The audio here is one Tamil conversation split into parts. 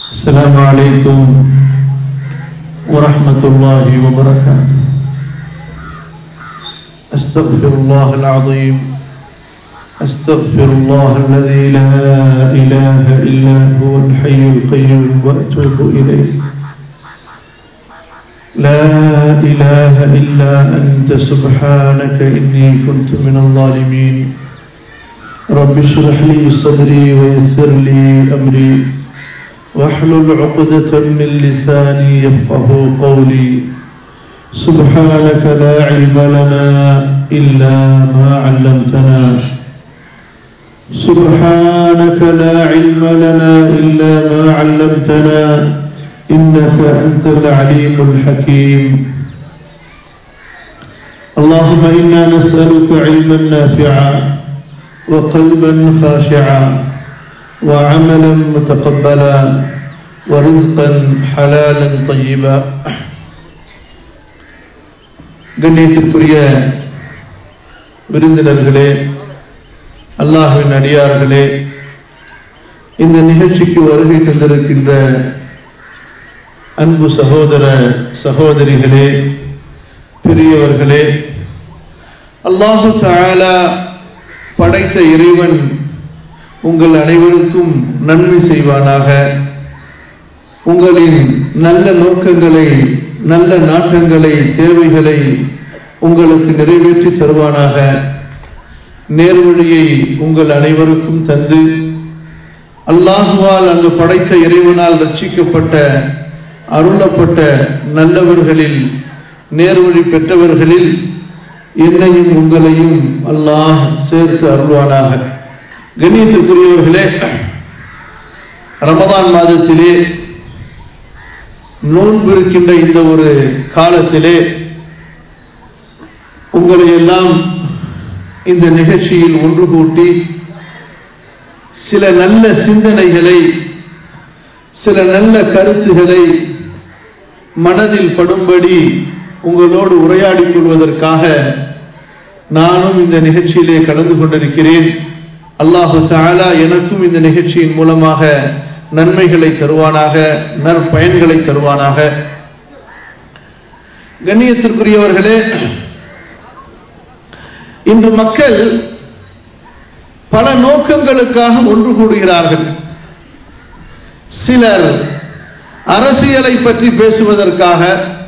السلام عليكم ورحمة الله وبركاته أستغفر الله العظيم أستغفر الله الذي لا إله إلا هو الحي القيوم وأتوب إليه لا إله إلا أنت سبحانك إني كنت من الظالمين رب اشرح لي صدري ويسر لي أمري واحلل عقدة من لساني يفقه قولي سبحانك لا علم لنا إلا ما علمتنا سبحانك لا علم لنا إلا ما علمتنا إنك أنت العليم الحكيم اللهم إنا نسألك علما نافعا وقلبا خاشعا وعملا متقبلا ورزقا حلالا طيبا கண்ணியத்திற்குரிய விருந்தினர்களே அல்லாஹுவின் அடியார்களே இந்த நிகழ்ச்சிக்கு வருகை தந்திருக்கின்ற அன்பு சகோதர சகோதரிகளே பெரியவர்களே அல்லாஹு தாலா படைத்த இறைவன் உங்கள் அனைவருக்கும் நன்மை செய்வானாக உங்களின் நல்ல நோக்கங்களை நல்ல நாட்டங்களை தேவைகளை உங்களுக்கு நிறைவேற்றி தருவானாக நேர்வழியை உங்கள் அனைவருக்கும் தந்து அல்லாஹுவால் அங்கு படைத்த இறைவனால் ரட்சிக்கப்பட்ட அருளப்பட்ட நல்லவர்களில் நேர்வழி பெற்றவர்களில் என்னையும் உங்களையும் அல்லாஹ் சேர்த்து அருள்வானாக கண்ணியத்திற்குரியவர்களே ரமதான் மாதத்திலே நோன்பு இருக்கின்ற இந்த ஒரு காலத்திலே உங்களை எல்லாம் இந்த நிகழ்ச்சியில் ஒன்று கூட்டி சில நல்ல சிந்தனைகளை சில நல்ல கருத்துகளை மனதில் படும்படி உங்களோடு உரையாடிக் கொள்வதற்காக நானும் இந்த நிகழ்ச்சியிலே கலந்து கொண்டிருக்கிறேன் அல்லாஹு தாலா எனக்கும் இந்த நிகழ்ச்சியின் மூலமாக நன்மைகளை தருவானாக நற்பயன்களை தருவானாக கண்ணியத்திற்குரியவர்களே இன்று மக்கள் பல நோக்கங்களுக்காக ஒன்று கூடுகிறார்கள் சிலர் அரசியலை பற்றி பேசுவதற்காக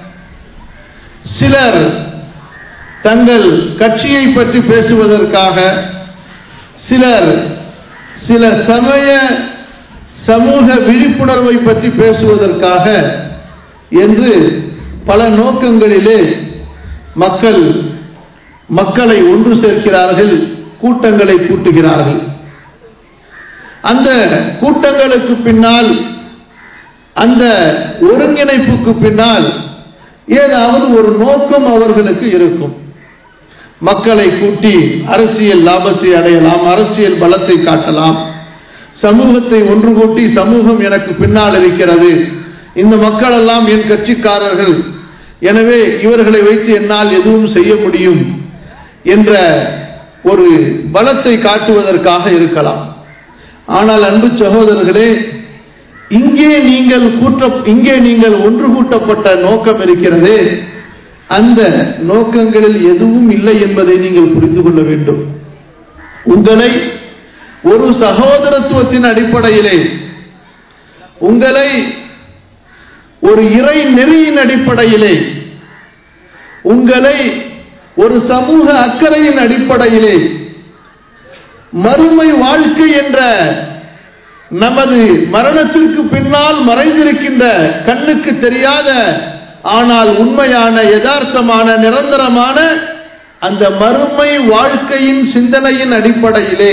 சிலர் தங்கள் கட்சியை பற்றி பேசுவதற்காக சிலர் சில சமய சமூக விழிப்புணர்வை பற்றி பேசுவதற்காக என்று பல நோக்கங்களிலே மக்கள் மக்களை ஒன்று சேர்க்கிறார்கள் கூட்டங்களை கூட்டுகிறார்கள் அந்த கூட்டங்களுக்கு பின்னால் அந்த ஒருங்கிணைப்புக்கு பின்னால் ஏதாவது ஒரு நோக்கம் அவர்களுக்கு இருக்கும் மக்களை கூட்டி அரசியல் லாபத்தை அடையலாம் அரசியல் பலத்தை காட்டலாம் சமூகத்தை ஒன்று கூட்டி சமூகம் எனக்கு பின்னால் இருக்கிறது இந்த மக்கள் எல்லாம் என் கட்சிக்காரர்கள் எனவே இவர்களை வைத்து என்னால் எதுவும் செய்ய முடியும் என்ற ஒரு பலத்தை காட்டுவதற்காக இருக்கலாம் ஆனால் அன்பு சகோதரர்களே இங்கே நீங்கள் கூட்ட இங்கே நீங்கள் ஒன்று கூட்டப்பட்ட நோக்கம் இருக்கிறது அந்த நோக்கங்களில் எதுவும் இல்லை என்பதை நீங்கள் புரிந்து கொள்ள வேண்டும் உங்களை ஒரு சகோதரத்துவத்தின் அடிப்படையிலே உங்களை ஒரு இறை நெறியின் அடிப்படையிலே உங்களை ஒரு சமூக அக்கறையின் அடிப்படையிலே மறுமை வாழ்க்கை என்ற நமது மரணத்திற்கு பின்னால் மறைந்திருக்கின்ற கண்ணுக்கு தெரியாத ஆனால் உண்மையான யதார்த்தமான நிரந்தரமான அந்த மறுமை வாழ்க்கையின் சிந்தனையின் அடிப்படையிலே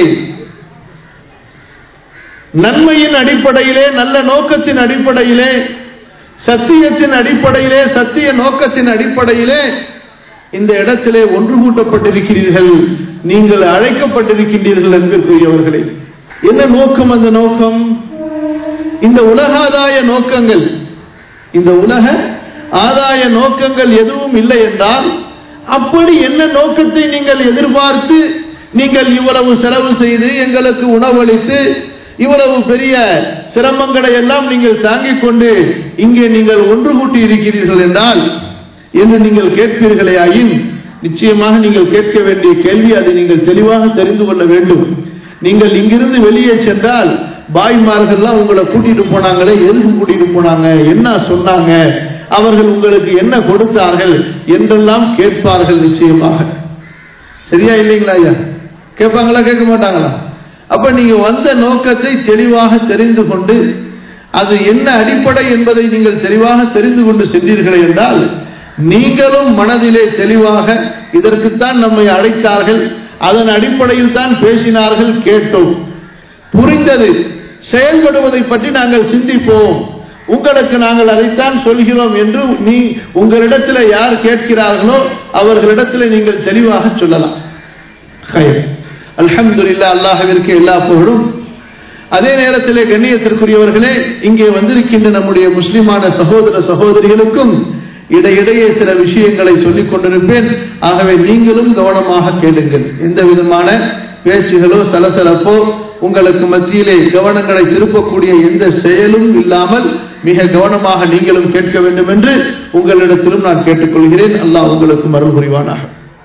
நன்மையின் அடிப்படையிலே நல்ல நோக்கத்தின் அடிப்படையிலே சத்தியத்தின் அடிப்படையிலே சத்திய நோக்கத்தின் அடிப்படையிலே இந்த இடத்திலே ஒன்று கூட்டப்பட்டிருக்கிறீர்கள் நீங்கள் அழைக்கப்பட்டிருக்கின்றீர்கள் அன்பிற்குரியவர்களே என்ன நோக்கம் அந்த நோக்கம் இந்த உலகாதாய நோக்கங்கள் இந்த உலக ஆதாய நோக்கங்கள் எதுவும் இல்லை என்றால் அப்படி என்ன நோக்கத்தை நீங்கள் எதிர்பார்த்து நீங்கள் இவ்வளவு செலவு செய்து எங்களுக்கு உணவளித்து இவ்வளவு பெரிய சிரமங்களை எல்லாம் நீங்கள் தாங்கிக் கொண்டு இங்கே நீங்கள் ஒன்று கூட்டி இருக்கிறீர்கள் என்றால் என்று நீங்கள் கேட்பீர்களே ஆயின் நிச்சயமாக நீங்கள் கேட்க வேண்டிய கேள்வி அதை நீங்கள் தெளிவாக தெரிந்து கொள்ள வேண்டும் நீங்கள் இங்கிருந்து வெளியே சென்றால் பாய்மார்கள்லாம் உங்களை கூட்டிட்டு போனாங்களே எதுக்கு கூட்டிட்டு போனாங்க என்ன சொன்னாங்க அவர்கள் உங்களுக்கு என்ன கொடுத்தார்கள் என்றெல்லாம் கேட்பார்கள் நிச்சயமாக சரியா இல்லைங்களா ஐயா கேட்பாங்களா கேட்க மாட்டாங்களா அப்ப நீங்க வந்த நோக்கத்தை தெளிவாக தெரிந்து கொண்டு அது என்ன அடிப்படை என்பதை நீங்கள் தெளிவாக தெரிந்து கொண்டு சென்றீர்கள் என்றால் நீங்களும் மனதிலே தெளிவாக இதற்குத்தான் நம்மை அழைத்தார்கள் அதன் அடிப்படையில் தான் பேசினார்கள் கேட்டோம் புரிந்தது செயல்படுவதை பற்றி நாங்கள் சிந்திப்போம் உங்களுக்கு நாங்கள் அதைத்தான் சொல்கிறோம் என்று நீ உங்களிடத்தில் யார் கேட்கிறார்களோ அவர்களிடத்தில் நீங்கள் தெளிவாக சொல்லலாம் அல்ஹம்துலில்லா அல்லாஹவிற்கு எல்லா புகழும் அதே நேரத்திலே கண்ணியத்திற்குரியவர்களே இங்கே வந்திருக்கின்ற நம்முடைய முஸ்லிமான சகோதர சகோதரிகளுக்கும் இடையிடையே சில விஷயங்களை சொல்லிக் கொண்டிருப்பேன் ஆகவே நீங்களும் கவனமாக கேளுங்கள் எந்த விதமான பேச்சுகளோ சலசலப்போ உங்களுக்கு மத்தியிலே கவனங்களை திருப்பக்கூடிய எந்த செயலும் இல்லாமல் மிக கவனமாக நீங்களும் கேட்க வேண்டும் என்று உங்களிடத்திலும் நான் கேட்டுக்கொள்கிறேன் அல்லாஹ் உங்களுக்கு மருள் புரிவானாக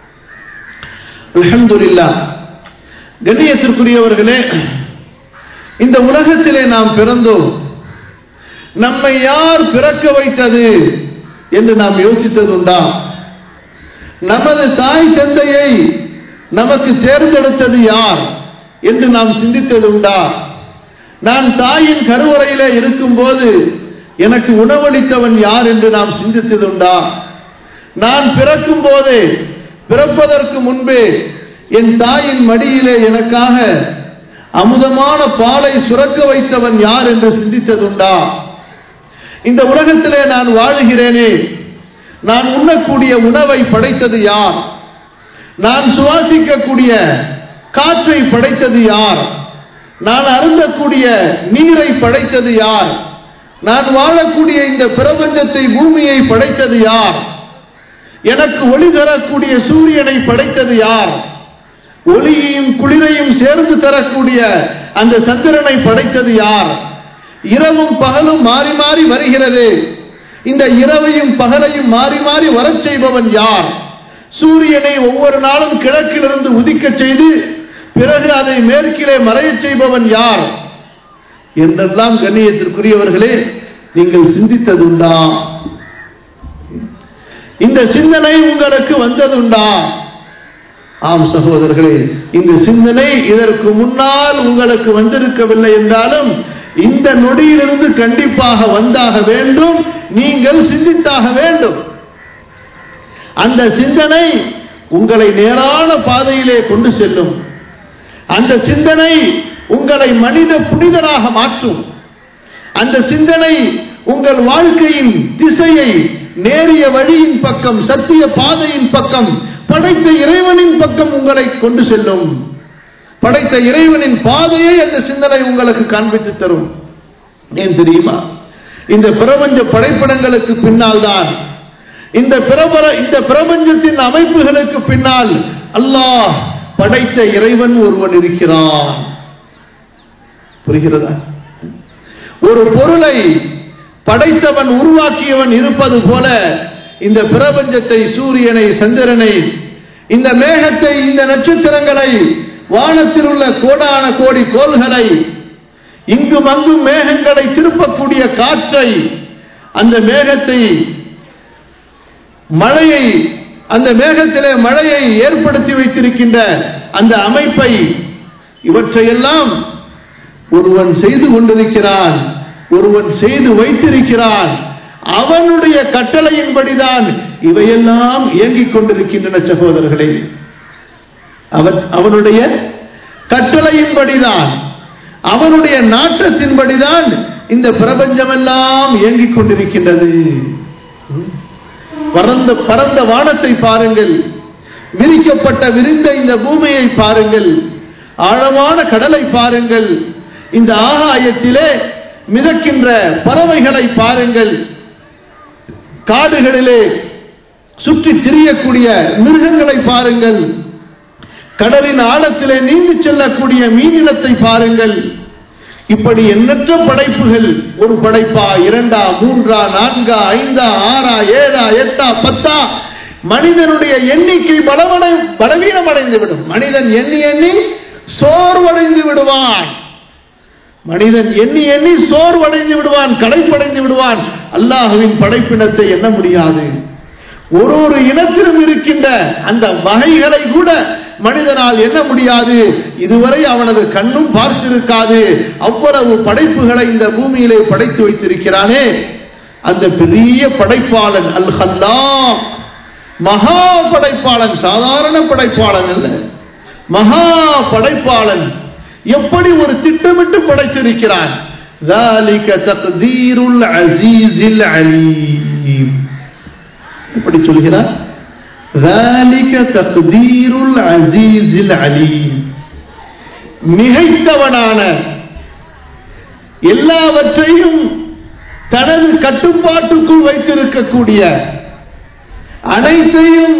அல்ஹம்துலில்லா கண்ணியத்திற்குரியவர்களே இந்த உலகத்திலே நாம் பிறந்தோம் நம்மை யார் பிறக்க வைத்தது என்று நாம் யோசித்தது உண்டா நமது தாய் தந்தையை நமக்கு தேர்ந்தெடுத்தது யார் என்று நாம் சிந்தித்தது உண்டா நான் தாயின் கருவறையிலே இருக்கும் போது எனக்கு உணவளித்தவன் யார் என்று நாம் சிந்தித்தது உண்டா நான் பிறக்கும் போதே பிறப்பதற்கு முன்பே என் தாயின் மடியிலே எனக்காக அமுதமான பாலை சுரக்க வைத்தவன் யார் என்று சிந்தித்ததுண்டா இந்த உலகத்திலே நான் வாழுகிறேனே நான் உண்ணக்கூடிய உணவை படைத்தது யார் நான் சுவாசிக்கக்கூடிய காற்றை படைத்தது யார் நான் அருந்தக்கூடிய நீரை படைத்தது யார் நான் வாழக்கூடிய இந்த பிரபஞ்சத்தை பூமியை படைத்தது யார் எனக்கு ஒளி தரக்கூடிய சூரியனை படைத்தது யார் ஒளியையும் குளிரையும் சேர்ந்து தரக்கூடிய அந்த சந்திரனை படைத்தது யார் இரவும் பகலும் மாறி மாறி வருகிறது இந்த இரவையும் பகலையும் மாறி மாறி வரச் செய்பவன் யார் சூரியனை ஒவ்வொரு நாளும் கிழக்கிலிருந்து உதிக்கச் செய்து பிறகு அதை மேற்கிலே மறையச் செய்பவன் யார் என்றெல்லாம் கண்ணியத்திற்குரியவர்களே நீங்கள் சிந்தித்ததுண்டா இந்த சிந்தனை உங்களுக்கு வந்ததுண்டா ஆம் சகோதரர்களே இந்த சிந்தனை இதற்கு முன்னால் உங்களுக்கு வந்திருக்கவில்லை என்றாலும் இந்த நொடியிலிருந்து கண்டிப்பாக வந்தாக வேண்டும் நீங்கள் சிந்தித்தாக வேண்டும் அந்த சிந்தனை உங்களை நேரான பாதையிலே கொண்டு செல்லும் அந்த சிந்தனை உங்களை மனித புனிதராக மாற்றும் அந்த சிந்தனை உங்கள் வாழ்க்கையின் திசையை நேரிய வழியின் பக்கம் சத்திய பாதையின் பக்கம் படைத்த இறைவனின் பக்கம் உங்களை கொண்டு செல்லும் படைத்த இறைவனின் பாதையை அந்த சிந்தனை உங்களுக்கு காண்பித்து தரும் ஏன் தெரியுமா இந்த பிரபஞ்ச படைப்படங்களுக்கு பின்னால் தான் இந்த பிரபல இந்த பிரபஞ்சத்தின் அமைப்புகளுக்கு பின்னால் அல்லாஹ் படைத்த இறைவன் ஒருவன் இருக்கிறான் புரிகிறதா ஒரு பொருளை படைத்தவன் உருவாக்கியவன் இருப்பது போல இந்த பிரபஞ்சத்தை சூரியனை சந்திரனை இந்த மேகத்தை இந்த நட்சத்திரங்களை வானத்தில் உள்ள கோடான கோடி கோள்களை இங்கும் அங்கும் மேகங்களை திருப்பக்கூடிய காற்றை அந்த மேகத்தை மழையை அந்த மேகத்திலே மழையை ஏற்படுத்தி வைத்திருக்கின்ற அந்த அமைப்பை இவற்றையெல்லாம் ஒருவன் செய்து கொண்டிருக்கிறான் ஒருவன் செய்து வைத்திருக்கிறான் அவனுடைய கட்டளையின்படிதான் இவையெல்லாம் இயங்கிக் கொண்டிருக்கின்றன சகோதரர்களே அவன் அவனுடைய கட்டளையின்படிதான் அவனுடைய நாட்டத்தின்படிதான் இந்த பிரபஞ்சமெல்லாம் இயங்கிக் கொண்டிருக்கின்றது பரந்த பரந்த வானத்தை பாருங்கள் விரிக்கப்பட்ட விரிந்த இந்த பூமியை பாருங்கள் ஆழமான கடலை பாருங்கள் இந்த ஆகாயத்திலே மிதக்கின்ற பறவைகளை பாருங்கள் காடுகளிலே சுற்றி திரியக்கூடிய மிருகங்களை பாருங்கள் கடலின் ஆழத்திலே நீந்தி செல்லக்கூடிய மீனினத்தை பாருங்கள் இப்படி எண்ணற்ற படைப்புகள் ஒரு படைப்பா இரண்டா மூன்றா நான்கா ஐந்தா ஆறா ஏழா எட்டா பத்தா மனிதனுடைய எண்ணிக்கை பலவடை பலவீனமடைந்து விடும் மனிதன் எண்ணி எண்ணி சோர்வடைந்து விடுவான் மனிதன் எண்ணி எண்ணி சோர்வடைந்து விடுவான் களைப்படைந்து விடுவான் அல்லாஹுவின் படைப்பினத்தை எண்ண முடியாது ஒரு ஒரு இனத்திலும் இருக்கின்ற அந்த வகைகளை கூட மனிதனால் எண்ண முடியாது இதுவரை அவனது கண்ணும் பார்த்திருக்காது அவ்வளவு படைப்புகளை இந்த பூமியிலே படைத்து வைத்திருக்கிறானே அந்த பெரிய படைப்பாளன் அல் ஹல்லா மகா படைப்பாளன் சாதாரண படைப்பாளன் அல்ல மகா படைப்பாளன் எப்படி ஒரு திட்டமிட்டு படைத்திருக்கிறான் ذلك تقدير العزيز العليم எப்படி சொல்கிறார் ذلك تقدير العزيز العليم மிகைத்தவனான எல்லாவற்றையும் தனது கட்டுப்பாட்டுக்குள் வைத்திருக்கக்கூடிய அனைத்தையும்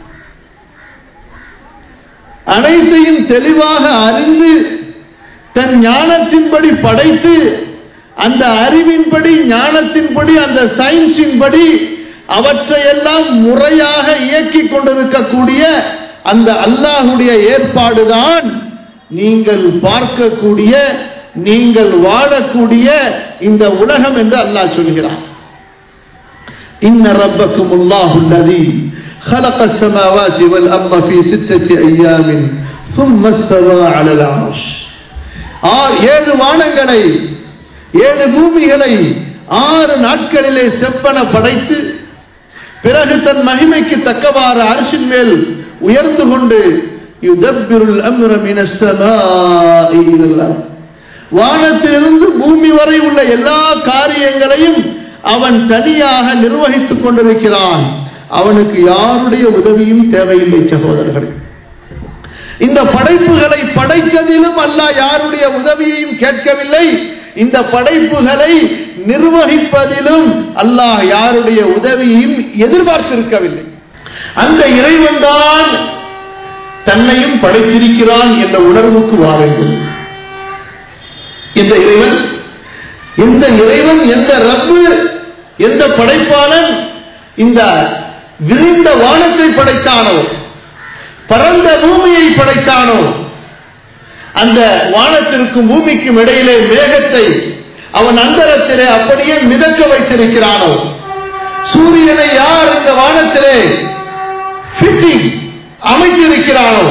அனைத்தையும் தெளிவாக அறிந்து தன் ஞானத்தின்படி படைத்து அந்த அறிவின்படி ஞானத்தின்படி அந்த சயின்ஸின்படி அவற்றையெல்லாம் முறையாக இயக்கிக் கொண்டிருக்கக்கூடிய அந்த அல்லாஹுடைய ஏற்பாடுதான் நீங்கள் பார்க்கக்கூடிய நீங்கள் வாழக்கூடிய இந்த உலகம் என்று அல்லாஹ் சொல்கிறான் إن ربكم الله الذي خلق السماوات والأرض في ستة أيام ثم استوى على العرش ஆறு ஏழு வானங்களை ஏழு பூமிகளை ஆறு நாட்களிலே செப்பன படைத்து பிறகு தன் மகிமைக்கு தக்கவாறு அரசின் மேல் உயர்ந்து கொண்டு யுதப்பிருள் அம்ரமின வானத்திலிருந்து பூமி வரை உள்ள எல்லா காரியங்களையும் அவன் தனியாக நிர்வகித்துக் கொண்டிருக்கிறான் அவனுக்கு யாருடைய உதவியும் தேவையில்லை சகோதரர்கள் இந்த படைப்புகளை படைத்ததிலும் அல்லாஹ் யாருடைய உதவியையும் கேட்கவில்லை இந்த படைப்புகளை நிர்வகிப்பதிலும் அல்லாஹ் யாருடைய உதவியையும் எதிர்பார்த்திருக்கவில்லை அந்த இறைவன் தான் தன்னையும் படைத்திருக்கிறான் என்ற உணர்வுக்கு வாருங்கள் இந்த இறைவன் இந்த இறைவன் எந்த ரப்பு எந்த படைப்பாளன் இந்த விரிந்த வானத்தை படைத்தானோ பரந்த பூமியை படைத்தானோ அந்த வானத்திற்கும் பூமிக்கும் இடையிலே மேகத்தை அவன் அந்தரத்திலே அப்படியே மிதக்க வைத்திருக்கிறானோ சூரியனை யார் இந்த வானத்திலே ஃபிட்டிங் அமைத்திருக்கிறானோ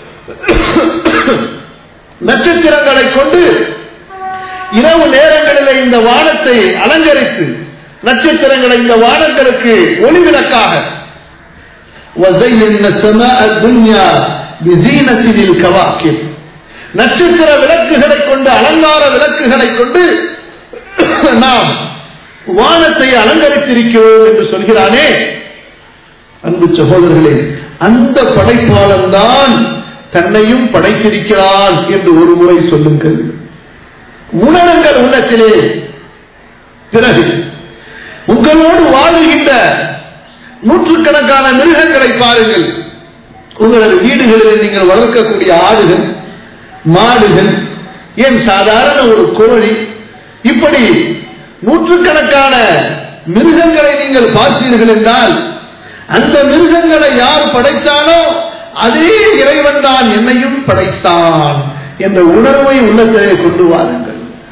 நட்சத்திரங்களை கொண்டு இரவு நேரங்களிலே இந்த வானத்தை அலங்கரித்து நட்சத்திரங்களை இந்த வானங்களுக்கு ஒளிவிளக்காக وزينا السماء الدنيا بزينة الكواكب நட்சத்திர விளக்குகளை கொண்டு அலங்கார விளக்குகளை கொண்டு நாம் வானத்தை அலங்கரித்திருக்கிறோம் என்று சொல்கிறானே அன்பு சகோதரர்களே அந்த படைப்பாளன் தான் தன்னையும் படைத்திருக்கிறான் என்று ஒரு முறை சொல்லுங்கள் உணருங்கள் உள்ளத்திலே பிறகு உங்களோடு வாழுகின்ற நூற்றுக்கணக்கான மிருகங்களை பாருங்கள் உங்களது வீடுகளில் நீங்கள் வளர்க்கக்கூடிய ஆடுகள் மாடுகள் ஏன் சாதாரண ஒரு கோழி இப்படி நூற்றுக்கணக்கான மிருகங்களை நீங்கள் பார்த்தீர்கள் என்றால் அந்த மிருகங்களை யார் படைத்தானோ அதே இறைவன் தான் என்னையும் படைத்தான் என்ற உணர்வை உள்ளத்திலே கொண்டு வாருங்கள்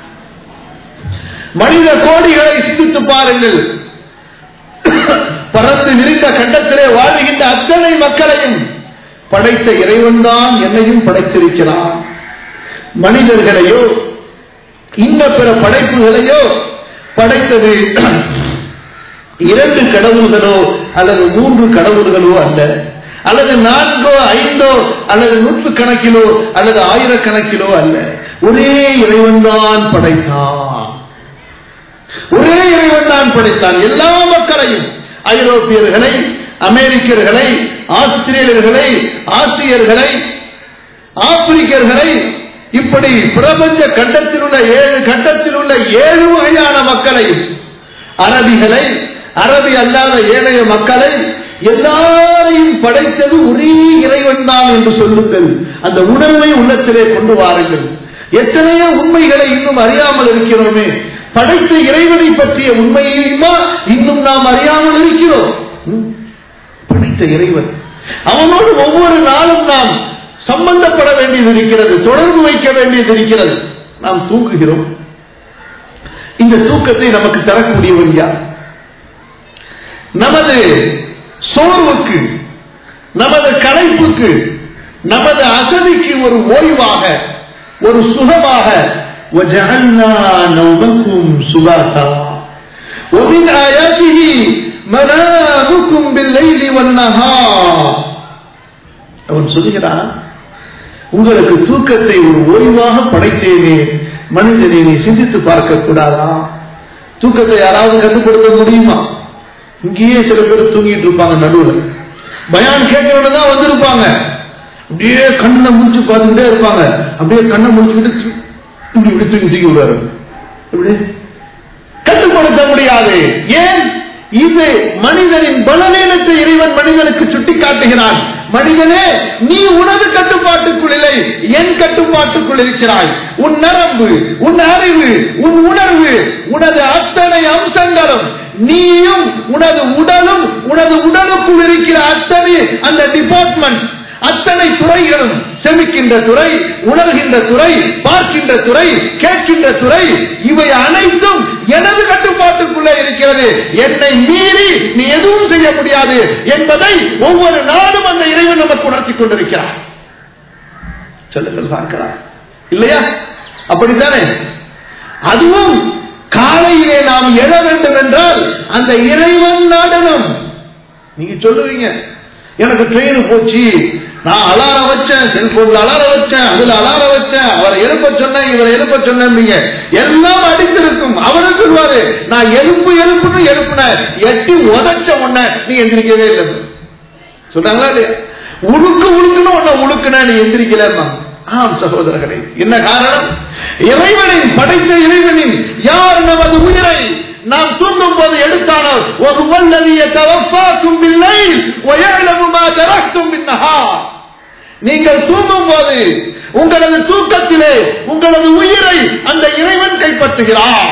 மனித கோடிகளை சிந்தித்து பாருங்கள் பறந்து விரிந்த கண்டத்திலே வாழ்கின்ற அத்தனை மக்களையும் படைத்த இறைவன் தான் என்னையும் படைத்திருக்கிறான் மனிதர்களையோ இன்ன பிற படைப்புகளையோ படைத்தது இரண்டு கடவுள்களோ அல்லது மூன்று கடவுள்களோ அல்ல அல்லது நான்கோ ஐந்தோ அல்லது நூற்று கணக்கிலோ அல்லது ஆயிரக்கணக்கிலோ அல்ல ஒரே இறைவன் தான் படைத்தான் ஒரே இறைவன் தான் படைத்தான் எல்லா மக்களையும் ஐரோப்பியர்களை அமெரிக்கர்களை ஆஸ்திரேலியர்களை ஆசிரியர்களை ஆப்பிரிக்கர்களை இப்படி பிரபஞ்ச கண்டத்தில் உள்ள ஏழு கண்டத்தில் உள்ள ஏழு வகையான மக்களை அரபிகளை அரபி அல்லாத ஏனைய மக்களை எல்லாரையும் படைத்தது ஒரே இறைவன் தான் என்று சொல்லுங்கள் அந்த உணர்வை உள்ளத்திலே கொண்டு வாருங்கள் எத்தனையோ உண்மைகளை இன்னும் அறியாமல் இருக்கிறோமே படைத்த இறைவனை பற்றிய உண்மையுமா இன்னும் நாம் அறியாமல் இருக்கிறோம் ம்? படைத்த இறைவன் அவனோடு ஒவ்வொரு நாளும் நாம் சம்பந்தப்பட வேண்டியது இருக்கிறது தொடர்பு வைக்க வேண்டியது இருக்கிறது நாம் தூங்குகிறோம் இந்த தூக்கத்தை நமக்கு தரக்கூடியவன் யார் நமது சோர்வுக்கு நமது களைப்புக்கு நமது அசதிக்கு ஒரு ஓய்வாக ஒரு சுகமாக وَجَعَلْنَا نَوْمَكُمْ سُبَاتًا وَمِنْ آيَاتِهِ مَنَامُكُمْ بِاللَّيْلِ وَالنَّهَارِ அவன் சொல்கிறான் உங்களுக்கு தூக்கத்தை ஒரு ஓய்வாக படைத்தேனே மனிதனை நீ சிந்தித்து பார்க்க கூடாதா தூக்கத்தை யாராவது கட்டுப்படுத்த முடியுமா இங்கேயே சில பேர் தூங்கிட்டு இருப்பாங்க நடுவில் பயான் கேட்கறவங்க தான் வந்திருப்பாங்க அப்படியே கண்ணை முடிச்சு பார்த்துக்கிட்டே இருப்பாங்க அப்படியே கண்ணை முடிச்சுக்கிட்டு இப்படி இப்படி தூக்கி தூக்கி விடுவாரு இப்படி கட்டுப்படுத்த முடியாது ஏன் இது மனிதனின் பலவீனத்தை இறைவன் மனிதனுக்கு சுட்டி காட்டுகிறான் மனிதனே நீ உனது கட்டுப்பாட்டுக்குள் இல்லை என் கட்டுப்பாட்டுக்குள் இருக்கிறாய் உன் நரம்பு உன் அறிவு உன் உணர்வு உனது அத்தனை அம்சங்களும் நீயும் உனது உடலும் உனது உடலுக்குள் இருக்கிற அத்தனை அந்த டிபார்ட்மெண்ட் அத்தனை துறைகளும் செமிக்கின்ற துறை உணர்கின்ற துறை பார்க்கின்ற துறை கேட்கின்ற துறை இவை அனைத்தும் எனது கட்டுப்பாட்டுக்குள்ளே இருக்கிறது என்னை மீறி நீ எதுவும் செய்ய முடியாது என்பதை ஒவ்வொரு நாளும் அந்த இறைவன் நமக்கு உணர்த்தி கொண்டிருக்கிறார் சொல்லுங்கள் பார்க்கலாம் இல்லையா அப்படித்தானே அதுவும் காலையிலே நாம் எழ வேண்டும் என்றால் அந்த இறைவன் நாடனம் நீங்க சொல்லுவீங்க எனக்கு ட்ரெயின் போச்சு நான் அலாரம் வச்சேன் செல்போன்ல அலாரம் வச்சேன் அதுல அலாரம் வச்சேன் அவரை எழுப்ப சொன்னேன் இவரை எழுப்ப சொன்னீங்க எல்லாம் அடித்திருக்கும் அவரு சொல்வாரு நான் எழுப்பு எழுப்புன்னு எழுப்புனேன் எட்டி உதச்ச உடனே நீ எந்திரிக்கவே இல்லை சொல்றாங்களா இல்லையா உழுக்கு உழுக்குன்னு உன்னை உழுக்குன நீ எந்திரிக்கலமா ஆம் சகோதரர்களே என்ன காரணம் இறைவனின் படைத்த இறைவனின் யார் நமது உயிரை நாம் தூங்கும் போது எடுத்தானோ ஒரு வல்லவிய தவப்பாக்கும் இல்லை ஒயலமுமா ஜரக்தும் பின்னஹா நீங்கள் தூங்கும் போது உங்களது தூக்கத்திலே உங்களது உயிரை அந்த இறைவன் கைப்பற்றுகிறார்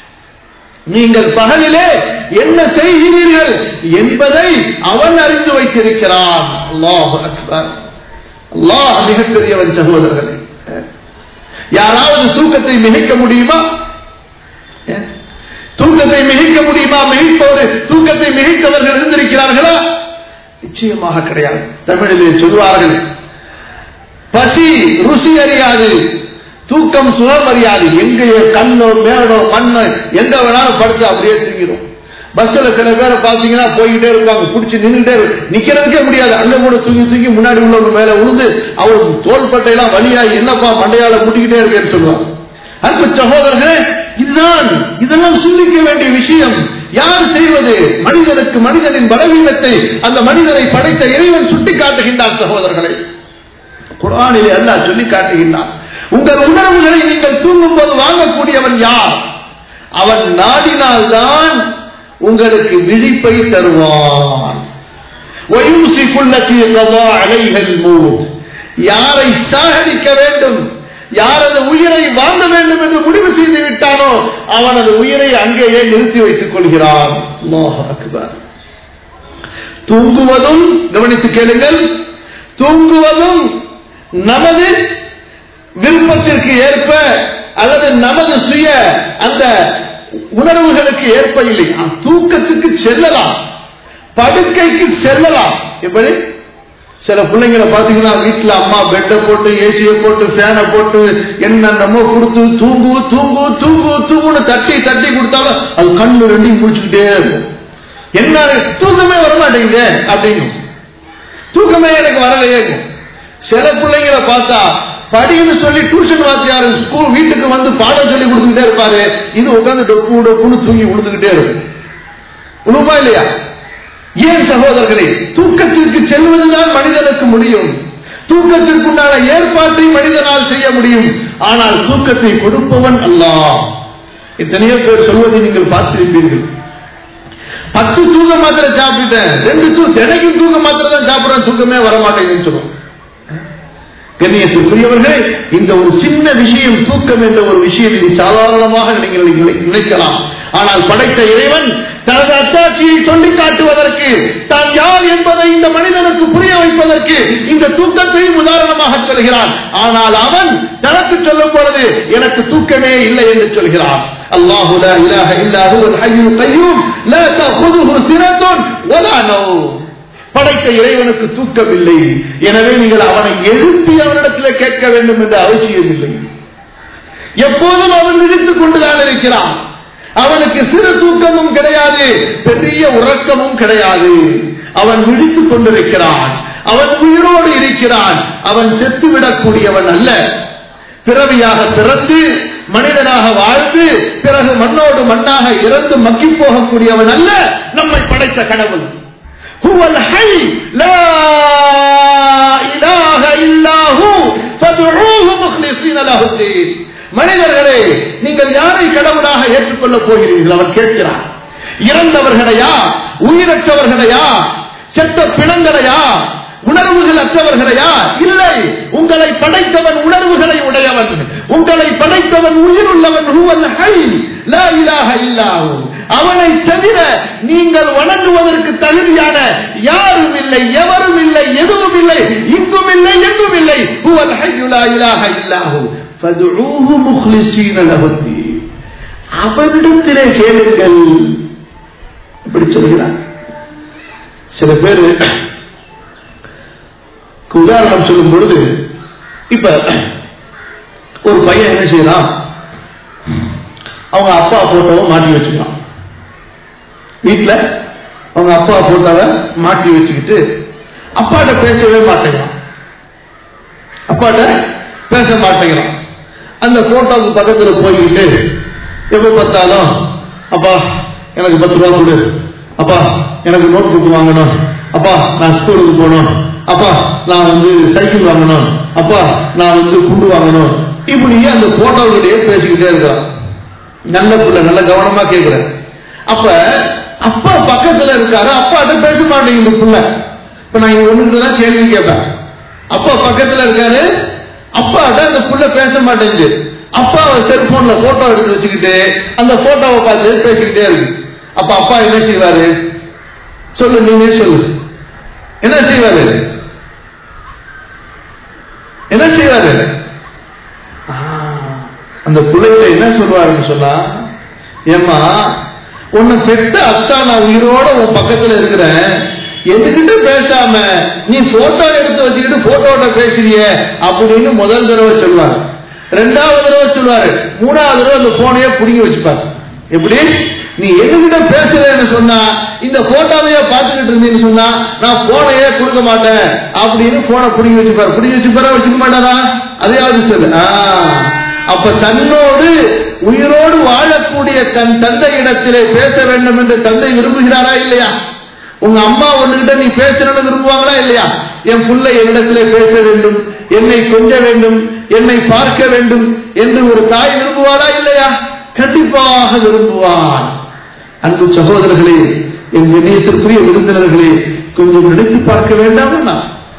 நீங்கள் பகலிலே என்ன செய்கிறீர்கள் என்பதை அவன் அறிந்து வைத்திருக்கிறான் அல்லாஹ் அக்பர் அல்லாஹ் மிகப்பெரியவன் சகோதரர்களே யாராவது தூக்கத்தை மிகைக்க முடியுமா தூக்கத்தை மிகைக்க முடியுமா மிகைப்பவர் தூக்கத்தை மிகைத்தவர்கள் இருந்திருக்கிறார்களா நிச்சயமாக கிடையாது தமிழிலே சொல்வார்கள் பசி ருசி அறியாது தூக்கம் சுகம் அறியாது எங்கேயோ கண்ணோ மேடோ மண்ணோ எங்க வேணாலும் படுத்து அப்படியே தூங்கிடும் பஸ்ல சில பேரை பாத்தீங்கன்னா போய்கிட்டே இருப்பாங்க பிடிச்சி நின்றுட்டே நிக்கிறதுக்கே முடியாது அங்க கூட தூங்கி தூக்கி முன்னாடி உள்ளவங்க மேல விழுந்து அவருக்கு தோள்பட்டையெல்லாம் வழியா என்னப்பா மண்டையால முட்டிக்கிட்டே இருக்கேன்னு சொல்லுவாங்க அன்பு சகோதரர்களே இதுதான் இதெல்லாம் சிந்திக்க வேண்டிய விஷயம் யார் செய்வது மனிதனுக்கு மனிதனின் பலவீனத்தை அந்த மனிதனை படைத்த இறைவன் சுட்டி காட்டுகின்றார் சகோதரர்களை குரானிலே அல்லாஹ் சொல்லி காட்டுகின்றான் உங்கள் உணர்வுகளை நீங்கள் தூங்கும் போது வாங்கக்கூடியவன் யார் அவன் நாடினால்தான் உங்களுக்கு விழிப்பை தருவான் யாரை சாகடிக்க வேண்டும் யாரது உயிரை வாங்க வேண்டும் என்று முடிவு செய்து விட்டானோ அவனது உயிரை அங்கேயே நிறுத்தி வைத்துக் கொள்கிறான் தூங்குவதும் கவனித்து கேளுங்கள் தூங்குவதும் நமது விருப்பத்திற்கு ஏற்ப அல்லது நமது சுய அந்த உணர்வுகளுக்கு ஏற்ப இல்லை தூக்கத்துக்கு செல்லலாம் படுக்கைக்கு செல்லலாம் எப்படி சில பிள்ளைங்களை பாத்தீங்கன்னா வீட்டுல அம்மா பெட்டை போட்டு ஏசியை போட்டு ஃபேனை போட்டு என்னென்னமோ கொடுத்து தூங்கு தூங்கு தூங்கு தூங்குன்னு தட்டி தட்டி கொடுத்தாலும் அது கண்ணு ரெண்டையும் முடிச்சுக்கிட்டே இருக்கும் என்ன தூக்கமே வரமாட்டேங்குது அப்படின்னு தூக்கமே எனக்கு வரலையே சில பிள்ளைங்களை பார்த்தா படின்னு சொல்லி டியூஷன் வாத்தியார் ஸ்கூல் வீட்டுக்கு வந்து பாடம் சொல்லி கொடுத்துக்கிட்டே இருப்பாரு இது உட்காந்து டொப்பு டொப்புன்னு தூங்கி விழுந்துகிட்டே இருக்கும் உண்மைமா இல்லையா ஏன் சகோதரர்களே தூக்கத்திற்கு செல்வதுதான் மனிதனுக்கு முடியும் தூக்கத்திற்குண்டான ஏற்பாட்டை மனிதனால் செய்ய முடியும் ஆனால் தூக்கத்தை கொடுப்பவன் அல்ல எத்தனையோ பேர் சொல்வதை நீங்கள் பார்த்திருப்பீர்கள் பத்து தூக்க மாத்திரை சாப்பிட்டேன் ரெண்டு தூ தினைக்கும் தூக்க மாத்திரை தான் சாப்பிடுறேன் தூக்கமே வரமாட்டேங்குதுன்னு சொல்லுவோம் கண்ணியத்திற்குரியவர்களே இந்த ஒரு சின்ன விஷயம் தூக்கம் என்ற ஒரு விஷயம் இது சாதாரணமாக நீங்கள் நினை- நினைக்கலாம் ஆனால் படைத்த இறைவன் தனது அத்தாட்சியை சொல்லி காட்டுவதற்கு தான் யார் என்பதை இந்த மனிதனுக்கு புரிய வைப்பதற்கு இந்த தூக்கத்தையும் உதாரணமாக சொல்கிறான் ஆனால் அவன் தனக்கு சொல்லும் பொழுது எனக்கு தூக்கமே இல்லை என்று சொல்கிறான் அல்லாஹு லா இலாஹ இல்லா ஹுவல் ஹய்யுல் கய்யூம் லா தஅخذஹு சினத்துன் வலா நௌம் படைத்த இறைவனுக்கு தூக்கம் இல்லை எனவே நீங்கள் அவனை எழுப்பி அவனிடத்தில் கேட்க வேண்டும் என்ற அவசியம் இல்லை எப்போதும் அவன் விழித்துக் கொண்டுதான் இருக்கிறான் அவனுக்கு சிறு தூக்கமும் கிடையாது பெரிய உறக்கமும் கிடையாது அவன் விழித்துக் கொண்டிருக்கிறான் அவன் உயிரோடு இருக்கிறான் அவன் செத்துவிடக்கூடியவன் அல்ல பிறவியாக பிறந்து மனிதனாக வாழ்ந்து பிறகு மண்ணோடு மண்ணாக இறந்து மக்கி போகக்கூடியவன் அல்ல நம்மை படைத்த கடவுள் هو الحي لا إله إلا هو فادعوه مخلصين له الدين மனிதர்களே நீங்கள் யாரை கடவுளாக ஏற்றுக்கொள்ளப் போகிறீர்கள் அவர் கேட்கிறார் இறந்தவர்களையா உயிரற்றவர்களையா செத்த பிணங்களையா உணர்வுகள் அற்றவர்களையா இல்லை உங்களை படைத்தவன் உணர்வுகளை உடையவன் உங்களை படைத்தவன் உயிருள்ளவன் ஹுவல் ஹை லா இலாஹ இல்லாஹு அவனை தவிர நீங்கள் வணங்குவதற்கு தகுதியான யாரும் இல்லை எவரும் இல்லை எதுவும் இல்லை இங்கும் இல்லை எங்கும் இல்லை ஹுவல் ஹய்யு லா இலாஹ இல்லாஹு ஃபதுஊஹு முக்லிஸீன லஹுத்தீன் அவனிடத்திலே கேளுங்கள் இப்படி சொல்கிறார் சில பேர் உதாரணம் சொல்லும் பொழுது இப்ப ஒரு பையன் என்ன செய்யலாம் அவங்க அப்பா போட்டோவை மாட்டி வச்சுக்கலாம் வீட்டுல அவங்க அப்பா போட்டோவை மாட்டி வச்சுக்கிட்டு அப்பாட்ட பேசவே மாட்டேங்கிறான் அப்பாட்ட பேச மாட்டேங்கிறான் அந்த போட்டோவுக்கு பக்கத்துல போய்கிட்டு எப்ப பார்த்தாலும் அப்பா எனக்கு பத்து ரூபா கொடு அப்பா எனக்கு நோட் புக் வாங்கணும் அப்பா நான் ஸ்கூலுக்கு போகணும் அப்பா நான் வந்து சைக்கிள் வாங்கணும் அப்பா நான் வந்து குண்டு வாங்கணும் இப்படியே அந்த போட்டோவுடைய பேசிக்கிட்டே இருக்கிறான் நல்ல புள்ள நல்ல கவனமா கேட்கிறேன் அப்ப அப்பா பக்கத்துல இருக்காரு அப்பாட்ட பேச மாட்டேங்குது புள்ள இப்ப நான் இங்க ஒண்ணுதான் கேள்வி கேட்பேன் அப்பா பக்கத்துல இருக்காரு அப்பாட்ட அந்த புள்ள பேச மாட்டேங்குது அப்பாவை செல்போன்ல போட்டோ எடுத்து வச்சுக்கிட்டு அந்த போட்டோவை பார்த்து பேசிக்கிட்டே இருக்கு அப்ப அப்பா என்ன செய்வாரு சொல்லு நீங்க சொல்லு என்ன செய்வாரு என்ன செய்வாரு ஆ, அந்த பிள்ளைகிட்ட என்ன சொல்லுவாருன்னு சொன்னா ஏம்மா உன்னை பெத்த அத்தா நான் உயிரோட உன் பக்கத்துல இருக்கிறேன் எதுக்கிட்ட பேசாம நீ போட்டோ எடுத்து வச்சுக்கிட்டு போட்டோட்ட பேசுறிய அப்படின்னு முதல் தடவை சொல்லுவாரு ரெண்டாவது தடவை சொல்லுவாரு மூணாவது தடவை அந்த போனையே புடுங்கி வச்சுப்பாரு எப்படி நீ எதுக்கிட்ட பேசுறேன்னு சொன்னா இந்த போட்டோவையே பார்த்துக்கிட்டு இருந்தீன்னு சொன்னா நான் போனையே கொடுக்க மாட்டேன் அப்படின்னு போனை புடுங்கி வச்சுப்பாரு புடுங்கி வச்சுப்பாரா வச்சுக்க மாட்டாரா அதையாவது சொல்லு ஆ. அப்ப தன்னோடு உயிரோடு வாழக்கூடிய தன் தந்தை இடத்திலே பேச வேண்டும் என்று தந்தை விரும்புகிறாரா இல்லையா உங்க அம்மா ஒண்ணுகிட்ட நீ பேசணும்னு விரும்புவாங்களா இல்லையா என் புள்ளை என்னிடத்திலே பேச வேண்டும் என்னை கொஞ்ச வேண்டும் என்னை பார்க்க வேண்டும் என்று ஒரு தாய் விரும்புவாளா இல்லையா கண்டிப்பாக விரும்புவான் அன்பு சகோதரர்களே என் இணையத்திற்குரிய விருந்தினர்களே கொஞ்சம் நினைத்து பார்க்க வேண்டாமா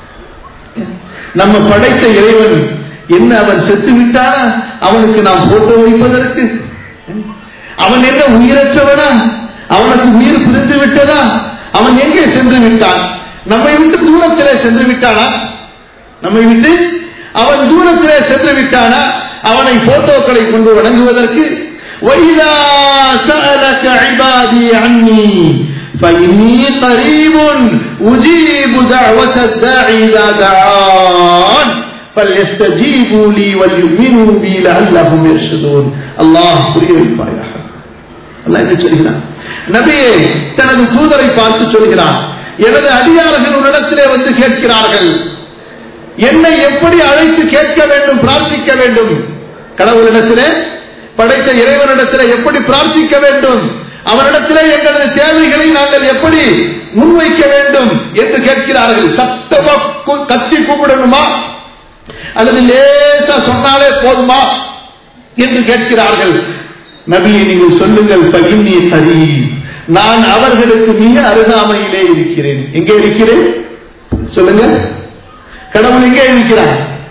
நம்ம படைத்த இறைவன் என்ன அவன் செத்து விட்டானா அவனுக்கு நாம் போட்டோ வைப்பதற்கு அவன் என்ன உயிரற்றவனா அவனுக்கு உயிர் பிரிந்து விட்டதா அவன் எங்கே சென்று விட்டான் நம்மை விட்டு தூரத்திலே சென்று விட்டானா நம்மை விட்டு அவன் தூரத்திலே சென்று விட்டானா அவனை போட்டோக்களை கொண்டு வணங்குவதற்கு وَإِذَا سَأَلَكَ عِبَادِي عَنِّي فَإِنِّي قَرِيبٌ أُجِيبُ دَعْوَةَ الدَّاعِ إِذَا دَعَانِ فَلْيَسْتَجِيبُوا لِي وَلْيُؤْمِنُوا بِي لَعَلَّهُمْ يَرْشُدُونَ அல்லாஹ் புரிய வைப்பாயாக அல்லாஹ் என்ன சொல்கிறான் நபியே தனது தூதரை பார்த்து சொல்கிறான் எனது அடியார்கள் உன்னிடத்திலே வந்து கேட்கிறார்கள் என்னை எப்படி அழைத்து கேட்க வேண்டும் பிரார்த்திக்க வேண்டும் கடவுளிடத்திலே படைத்த இறைவனிடத்திலே எப்படி பிரார்த்திக்க வேண்டும் அவனிடத்திலே எங்களது தேவைகளை நாங்கள் எப்படி முன்வைக்க வேண்டும் என்று கேட்கிறார்கள் சத்தமா கு- கத்தி கூப்பிடணுமா அல்லது லேசா சொன்னாலே போதுமா என்று கேட்கிறார்கள் நபியை நீங்கள் சொல்லுங்கள் பகிர்ந்திய சரி நான் அவர்களுக்கு மிக அருகாமையிலே இருக்கிறேன் எங்கே இருக்கிறேன் சொல்லுங்க கடவுள் எங்கே இருக்கிறார்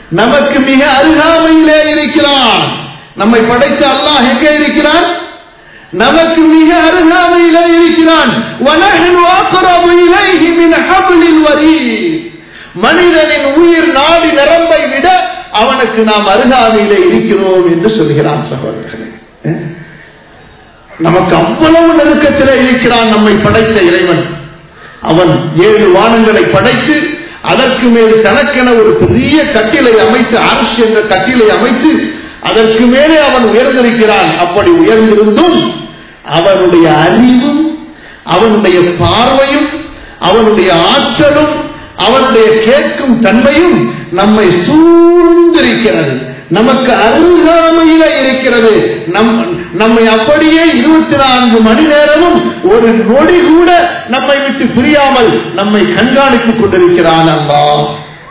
நமக்கு மிக அருகாமையிலே இருக்கிறான் நம்மை படைத்த அல்லாஹ் எங்கே இருக்கிறான் நமக்கு மிக அருகாமையிலே இருக்கிறான் وَنَحْنُ أَقْرَبُ إِلَيْهِ مِنْ حَبْلِ الْوَرِيدِ மனிதனின் உயிர் நாடி நரம்பை விட அவனுக்கு நாம் அருகாமையிலே இருக்கிறோம் என்று சொல்கிறான் சகோதரர்களே அஹ்? நமக்கு அவ்வளவு நெருக்கத்திலே இருக்கிறான் நம்மை படைத்த இறைவன் அவன் ஏழு வானங்களை படைத்து அதற்கு மேல் தனக்கென ஒரு பெரிய கட்டிலை அமைத்து அரசு என்ற கட்டிலை அமைத்து அதற்கு மேலே அவன் உயர்ந்திருக்கிறான் அப்படி உயர்ந்திருந்தும் அவனுடைய அறிவும் அவனுடைய பார்வையும் அவனுடைய ஆற்றலும் அவனுடைய கேட்கும் தன்மையும் நம்மை சூழ்ந்திருக்கிறது நமக்கு அருகாமையில இருக்கிறது நம் நம்மை அப்படியே இருபத்தி நான்கு மணி நேரமும் ஒரு நொடி கூட நம்மை விட்டு பிரியாமல் நம்மை கண்காணித்துக் கொண்டிருக்கிறான் அல்லாஹ்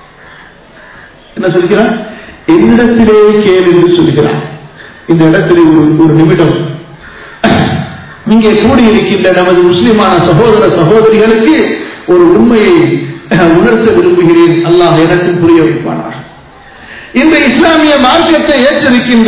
என்ன சொல்கிறான் என்னிடத்திலே கேள் என்று சொல்கிறான் இந்த இடத்திலே ஒரு ஒரு நிமிடம் இங்கே கூடியிருக்கின்ற நமது முஸ்லிமான சகோதர சகோதரிகளுக்கு ஒரு உண்மையை உணர்த்த விரும்புகிறேன் அல்லாஹ் எனக்கும் புரிய வைப்பானாக இந்த இஸ்லாமிய மார்க்கத்தை ஏற்றிருக்கின்ற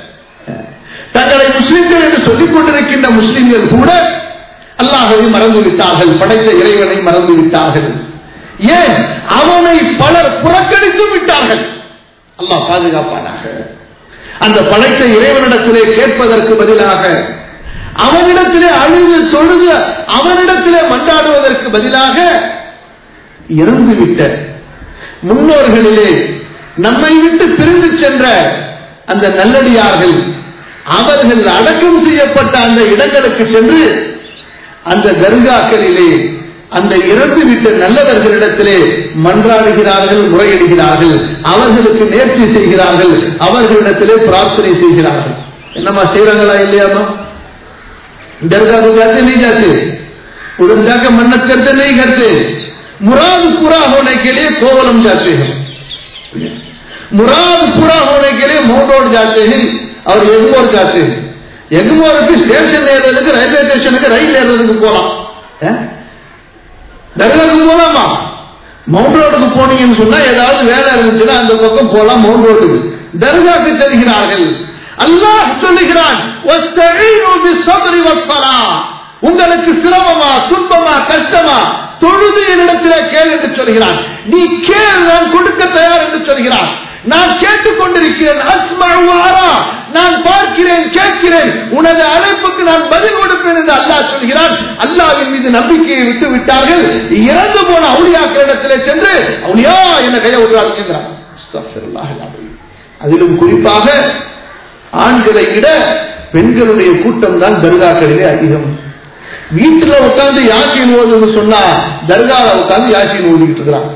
தங்களை முஸ்லிம்கள் என்று சொல்லிக் கொண்டிருக்கின்ற முஸ்லிம்கள் கூட அல்லாஹவை மறந்து விட்டார்கள் படைத்த இறைவனை மறந்து விட்டார்கள் ஏன் அவனை பலர் புறக்கணித்து விட்டார்கள் அல்லாஹ் பாதுகாப்பானாக அந்த படைத்த இறைவனிடத்திலே கேட்பதற்கு பதிலாக அவனிடத்திலே அழுது தொழுது அவனிடத்திலே மன்றாடுவதற்கு பதிலாக இறந்துவிட்ட முன்னோர்களிலே நம்மை விட்டு பிரிந்து சென்ற அந்த நல்லடியார்கள் அவர்கள் அடக்கம் செய்யப்பட்ட அந்த இடங்களுக்கு சென்று அந்த தர்காக்களிலே அந்த இறந்துவிட்ட நல்லவர்களிடத்திலே மன்றாடுகிறார்கள் முறையிடுகிறார்கள் அவர்களுக்கு நேர்ச்சி செய்கிறார்கள் அவர்களிடத்திலே பிரார்த்தனை செய்கிறார்கள் என்னம்மா செய்யறாங்களா இல்லையாமா दरगाह को जाते नहीं जाते उधर जाकर मन्नत करते नहीं करते मुराद पूरा होने के लिए कोवलम जाते हैं मुराद पूरा होने के लिए मोटोड जाते हैं और எக்மோர் जाते हैं எக்மோருக்கு ஸ்டேஷன் ஏறுறதுக்கு ரயில்வே ஸ்டேஷனுக்கு ரயில் ஏறுறதுக்கு போலாம் தர்காவுக்கு போலாமா மவுண்ட் ரோடுக்கு போனீங்கன்னு சொன்னா ஏதாவது வேலை இருந்துச்சுன்னா அந்த பக்கம் போலாம் மவுண்ட் ரோட்டுக்கு தர்காக்கு செல்கிறார்கள் அல்லாஹ் சொல்லுகிறான் உங்களுக்கு சிரமமா துன்பமா கஷ்டமா தொழுது என்னிடத்திலே கேள் என்று சொல்கிறான் நீ கேள் நான் கொடுக்க தயார் என்று சொல்கிறான் நான் கேட்டுக் கொண்டிருக்கிறேன் அஸ்மாரா நான் பார்க்கிறேன் கேட்கிறேன் உனது அழைப்புக்கு நான் பதில் கொடுப்பேன் என்று அல்லாஹ் சொல்கிறான் அல்லாவின் மீது நம்பிக்கையை விட்டு விட்டார்கள் இறந்து போன அவுளியாக்களிடத்திலே சென்று அவுளியா என்ன கையை விடுறாருங்கிறான் அதிலும் குறிப்பாக ஆண்களை விட பெண்களுடைய கூட்டம் தான் தர்காக்களிலே அதிகம் வீட்டுல உட்கார்ந்து யாசின் ஓதுன்னு சொன்னா தர்கால உட்கார்ந்து யாசின் ஓதிக்கிட்டு இருக்கிறான்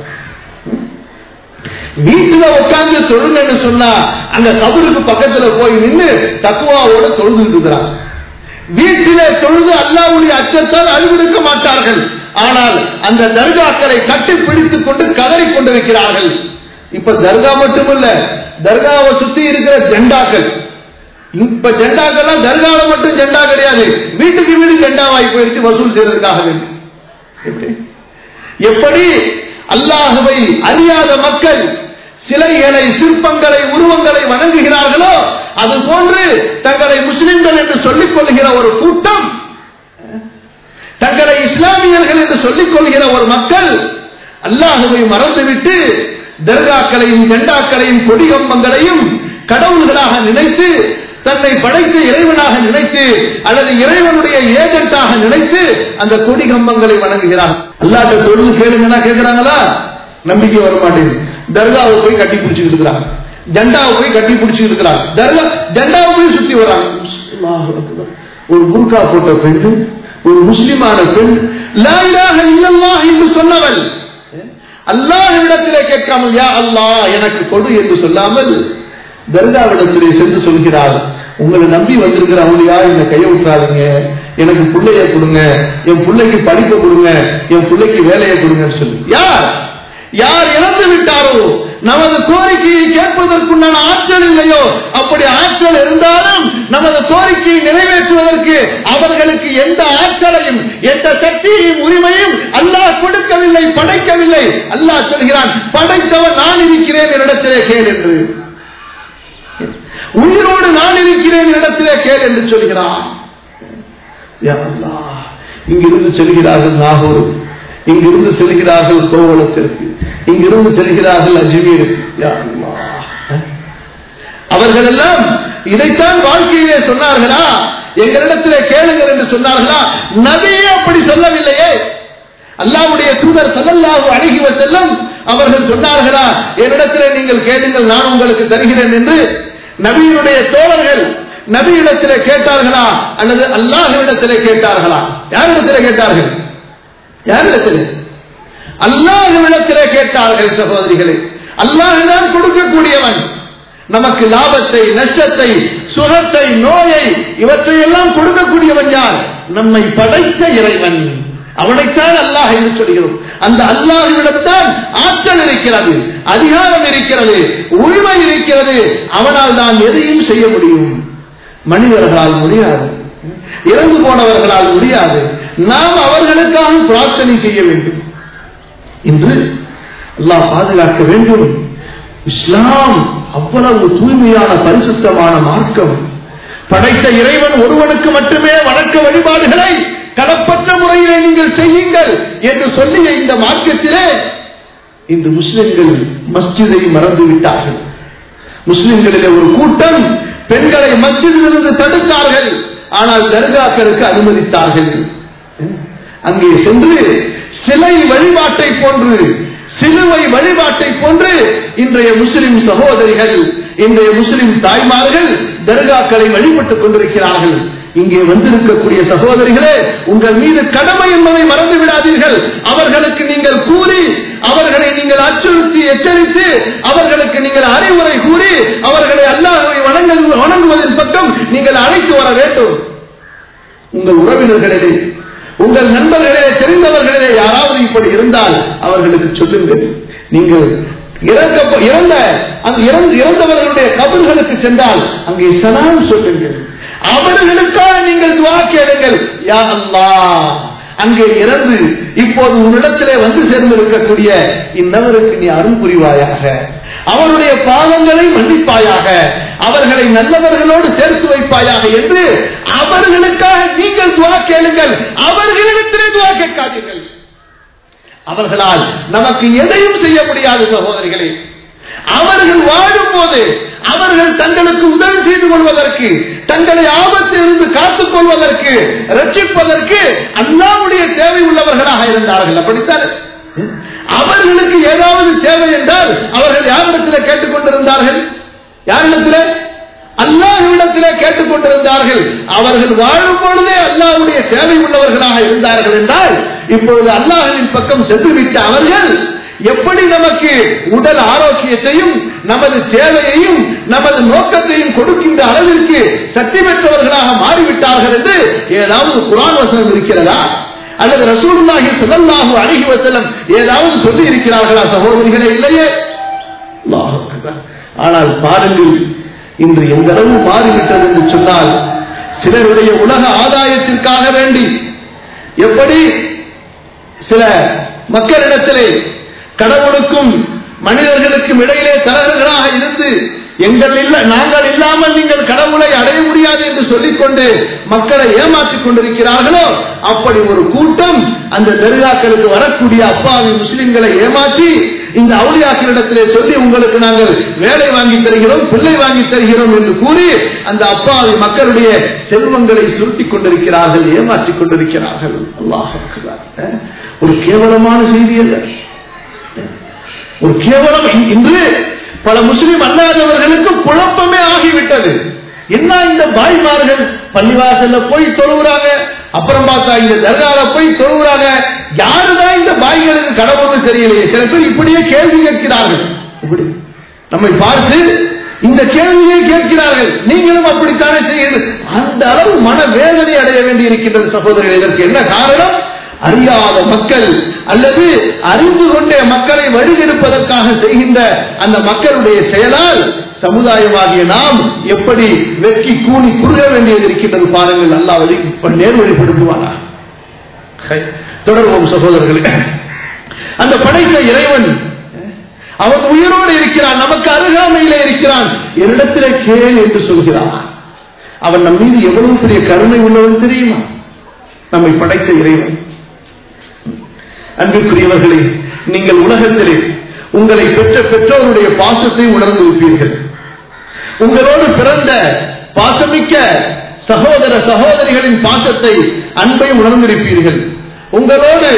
வீட்டுல உட்கார்ந்து தொழுங்கன்னு சொன்னா அங்க கபருக்கு பக்கத்துல போய் நின்று தக்குவாவோட தொழுதுட்டு இருக்கிறான் வீட்டிலே தொழுது அல்லாவுடைய அச்சத்தால் அழுவிருக்க மாட்டார்கள் ஆனால் அந்த தர்காக்களை கட்டி பிடித்துக் கொண்டு கதறி கொண்டிருக்கிறார்கள் இப்ப தர்கா மட்டுமல்ல தர்காவை சுத்தி இருக்கிற ஜெண்டாக்கள் இப்ப ஜெண்டாக்கெல்லாம் தர்கால மட்டும் ஜெண்டா கிடையாது வீட்டுக்கு வீடு ஜெண்டாவாய் போயிடுச்சு வசூல் செய்யறதுக்காக வேண்டி எப்படி எப்படி அல்லாஹுவை அறியாத மக்கள் சிலைகளை சிற்பங்களை உருவங்களை வணங்குகிறார்களோ அது போன்று தங்களை முஸ்லிம்கள் என்று சொல்லிக் கொள்கிற ஒரு கூட்டம் தங்களை இஸ்லாமியர்கள் என்று சொல்லிக் கொள்கிற ஒரு மக்கள் அல்லாஹுவை மறந்துவிட்டு தர்காக்களையும் ஜெண்டாக்களையும் கொடிகம்பங்களையும் கடவுள்களாக நினைத்து தன்னை படைத்த இறைவனாக நினைத்து அல்லது இறைவனுடைய ஏஜென்ட்டாக நினைத்து அந்த கொடி கம்பங்களை வணங்குகிறார் அல்லாட்ட தொழுது கேளுங்கன்னா கேட்கிறாங்களா நம்பிக்கை வர மாட்டேங்குது தர்காவை போய் கட்டி பிடிச்சிட்டு இருக்கிறாங்க ஜெண்டாவை போய் கட்டி பிடிச்சிட்டு இருக்கிறாங்க தர்கா ஜெண்டாவை போய் சுத்தி வராங்க ஒரு புர்கா போட்ட பெண் ஒரு முஸ்லிமான பெண் என்று சொன்னவள் அல்லாஹ்விடத்திலே கேட்காமல் யா அல்லாஹ் எனக்கு கொடு என்று சொல்லாமல் தர்காவிடத்திலே சென்று சொல்கிறார் உங்களை நம்பி வந்திருக்கிற அவளியா என்ன கைய விட்டுறாதீங்க எனக்கு பிள்ளைய கொடுங்க என் பிள்ளைக்கு படிப்பை கொடுங்க என் பிள்ளைக்கு வேலையை கொடுங்கன்னு சொல்லி யார் யார் இறந்து விட்டாரோ நமது கோரிக்கையை கேட்பதற்குண்டான ஆற்றல் இல்லையோ அப்படி ஆற்றல் இருந்தாலும் நமது கோரிக்கையை நிறைவேற்றுவதற்கு அவர்களுக்கு எந்த ஆற்றலையும் எந்த சக்தியையும் உரிமையும் அல்லாஹ் கொடுக்கவில்லை படைக்கவில்லை அல்லாஹ் சொல்கிறான் படைத்தவன் நான் இருக்கிறேன் என்னிடத்திலே கேள் என்று உயிரோடு நான் இருக்கிறேன் இடத்திலே கேள் என்று சொல்கிறான் யா அல்லாஹ் இங்கிருந்து செல்கிறார்கள் நாகூர் இங்கிருந்து செல்கிறார்கள் கோவளத்திற்கு இங்கிருந்து செல்கிறார்கள் அஜ்மீருக்கு யா அல்லாஹ் அவர்கள் எல்லாம் இதைத்தான் வாழ்க்கையிலே சொன்னார்களா எங்களிடத்திலே கேளுங்கள் என்று சொன்னார்களா நபியே அப்படி சொல்லவில்லையே அல்லாவுடைய தூதர் சல்லல்லாஹு அழகி செல்லும் அவர்கள் சொன்னார்களா என்னிடத்திலே நீங்கள் கேளுங்கள் நான் உங்களுக்கு தருகிறேன் என்று நபியினுடைய தோழர்கள் நபியிடத்திலே கேட்டார்களா அல்லது அல்லாஹ்விடத்திலே கேட்டார்களா யாரிடத்திலே கேட்டார்கள் யாரிடத்திலே அல்லாஹ்விடத்திலே கேட்டார்கள் சகோதரிகளே அல்லாஹ்தான் கொடுக்கக்கூடியவன் நமக்கு லாபத்தை நஷ்டத்தை சுகத்தை நோயை இவற்றையெல்லாம் கொடுக்கக்கூடியவன் யார் நம்மை படைத்த இறைவன் அவனைத்தான் அல்லாஹ் என்று சொல்கிறோம் அந்த அல்லாஹ்விடம்தான் ஆற்றல் இருக்கிறது அதிகாரம் இருக்கிறது உரிமை இருக்கிறது அவனால் தான் எதையும் செய்ய முடியும் மனிதர்களால் முடியாது இறந்து போனவர்களால் முடியாது நாம் அவர்களுக்காக பிரார்த்தனை செய்ய வேண்டும் இன்று அல்லாஹ் பாதுகாக்க வேண்டும் இஸ்லாம் அவ்வளவு தூய்மையான பரிசுத்தமான மார்க்கம் படைத்த இறைவன் ஒருவனுக்கு மட்டுமே வணக்க வழிபாடுகளை களப்பற்ற முறையிலே நீங்கள் செய்யுங்கள் என்று சொல்லிய இந்த மார்க்கத்திலே இன்று முஸ்லிம்கள் மஸ்ஜிதை மறந்து விட்டார்கள் முஸ்லிம்களிலே ஒரு கூட்டம் பெண்களை மஸ்ஜிதிலிருந்து தடுத்தார்கள் ஆனால் தர்காக்களுக்கு அனுமதித்தார்கள் அங்கே சென்று சிலை வழிபாட்டை போன்று சிலுவை வழிபாட்டை போன்று இன்றைய முஸ்லிம் சகோதரிகள் இன்றைய முஸ்லிம் தாய்மார்கள் தர்காக்களை வழிபட்டுக் கொண்டிருக்கிறார்கள் இங்கே வந்திருக்கக்கூடிய சகோதரிகளே உங்கள் மீது கடமை என்பதை மறந்து விடாதீர்கள் அவர்களுக்கு நீங்கள் கூறி அவர்களை நீங்கள் அச்சுறுத்தி எச்சரித்து அவர்களுக்கு நீங்கள் அறிவுரை கூறி அவர்களை அல்லாஹவை வணங்கு வணங்குவதன் பக்கம் நீங்கள் அழைத்து வர வேண்டும் உங்கள் உறவினர்களிலே உங்கள் நண்பர்களே தெரிந்தவர்களே யாராவது இப்படி இருந்தால் அவர்களுக்கு சொல்லுங்கள் நீங்கள் இறக்க இறந்த அந்த இறந்து இறந்தவர்களுடைய கபர்களுக்கு சென்றால் அங்கே சலாம் சொல்லுங்கள் அவர்களுக்காக நீங்கள் துவா கேளுங்கள் யா அல்லாஹ் அங்கே இறந்து இப்போது உன்னிடத்திலே வந்து சேர்ந்திருக்கக்கூடிய இந்நபருக்கு நீ அருள் புரிவாயாக அவருடைய பாவங்களை மன்னிப்பாயாக அவர்களை நல்லவர்களோடு சேர்த்து வைப்பாயாக என்று அவர்களுக்காக நீங்கள் துவா கேளுங்கள் அவர்களிடத்திலே துவா கேட்காதீர்கள் அவர்களால் நமக்கு எதையும் செய்ய முடியாது சகோதரிகளே அவர்கள் வாழும் போது அவர்கள் தங்களுக்கு உதவி செய்து கொள்வதற்கு தங்களை ஆபத்திலிருந்து காத்துக் கொள்வதற்கு ரட்சிப்பதற்கு அல்லாவுடைய தேவை உள்ளவர்களாக இருந்தார்கள் அப்படித்தான் அவர்களுக்கு ஏதாவது தேவை என்றால் அவர்கள் யாரிடத்தில் கேட்டுக் கொண்டிருந்தார்கள் யாரிடத்தில் அல்லாஹ்விடத்திலே கேட்டுக் கொண்டிருந்தார்கள் அவர்கள் வாழும் பொழுதே அல்லாஹ்வுடைய தேவை உள்ளவர்களாக இருந்தார்கள் என்றால் இப்பொழுது அல்லாஹ்வின் பக்கம் சென்றுவிட்ட அவர்கள் எப்படி நமக்கு உடல் ஆரோக்கியத்தையும் நமது தேவையையும் நமது நோக்கத்தையும் கொடுக்கின்ற அளவிற்கு சக்தி பெற்றவர்களாக மாறிவிட்டார்கள் என்று ஏதாவது குரான் வசனம் இருக்கிறதா அல்லது ரசூலுல்லாஹி ஸல்லல்லாஹு அலைஹி வஸல்லம் ஏதாவது சொல்லி இருக்கிறார்களா சகோதரிகளே இல்லையே அல்லாஹ் அக்பர். ஆனால் பாருங்கள் இன்று எந்த அளவு மாறிவிட்டது என்று சொன்னால் சிலருடைய உலக ஆதாயத்திற்காக வேண்டி எப்படி சில மக்களிடத்திலே கடவுளுக்கும் மனிதர்களுக்கும் இடையிலே தரகர்களாக இருந்து எங்கள் இல்ல நாங்கள் இல்லாமல் நீங்கள் கடவுளை அடைய முடியாது என்று சொல்லிக்கொண்டு மக்களை ஏமாற்றிக் கொண்டிருக்கிறார்களோ அப்படி ஒரு கூட்டம் அந்த தர்காக்களுக்கு வரக்கூடிய அப்பாவி முஸ்லிம்களை ஏமாற்றி இந்த அவுளியாக்களிடத்திலே சொல்லி உங்களுக்கு நாங்கள் வேலை வாங்கி தருகிறோம் பிள்ளை வாங்கி தருகிறோம் என்று கூறி அந்த அப்பாவி மக்களுடைய செல்வங்களை சுருட்டிக் கொண்டிருக்கிறார்கள் ஏமாற்றிக் கொண்டிருக்கிறார்கள் அல்லாஹ் அக்பர். ஒரு கேவலமான செய்தி அல்ல ஒரு கேவலம் இன்- இன்று பல முஸ்லிம் அல்லாதவர்களுக்கு குழப்பமே ஆகிவிட்டது என்ன இந்த பாய்மார்கள் பள்ளிவாசல்ல போய் தொழுகிறாங்க அப்புறம் பார்த்தா இந்த தர்கால போய் தொழுகிறாங்க யாருதான் இந்த பாய்களுக்கு கடவுள்னு தெரியலையே சில பேர் இப்படியே கேள்வி கேட்கிறார்கள் இப்படி நம்மை பார்த்து இந்த கேள்வியை கேட்கிறார்கள் நீங்களும் அப்படித்தானே செய்யுங்கள் அந்த அளவு மன வேதனை அடைய வேண்டி இருக்கின்றது சகோதரர்கள் இதற்கு என்ன காரணம் அறியாத மக்கள் அல்லது அறிந்து கொண்டே மக்களை வழிகெடுப்பதற்காக செய்கின்ற அந்த மக்களுடைய செயலால் சமுதாயமாகிய நாம் எப்படி வெட்கி கூணி குறுக வேண்டியது இருக்கின்றது பாருங்கள் அல்லா வழி நேர்வழிப்படுத்துவானா தொடர்வோம் சகோதரர்களே அந்த படைத்த இறைவன் அவன் உயிரோடு இருக்கிறான் நமக்கு அருகாமையிலே இருக்கிறான் என்னிடத்திலே கேள் என்று சொல்கிறான் அவன் நம் மீது எவ்வளவு பெரிய கருணை உள்ளவன் தெரியுமா நம்மை படைத்த இறைவன் அன்பிற்குரியவர்களே நீங்கள் உலகத்திலே உங்களை பெற்ற பெற்றோருடைய பாசத்தை உணர்ந்திருப்பீர்கள் உங்களோடு பிறந்த பாசமிக்க சகோதர சகோதரிகளின் பாசத்தை அன்பை உணர்ந்திருப்பீர்கள் உங்களோடு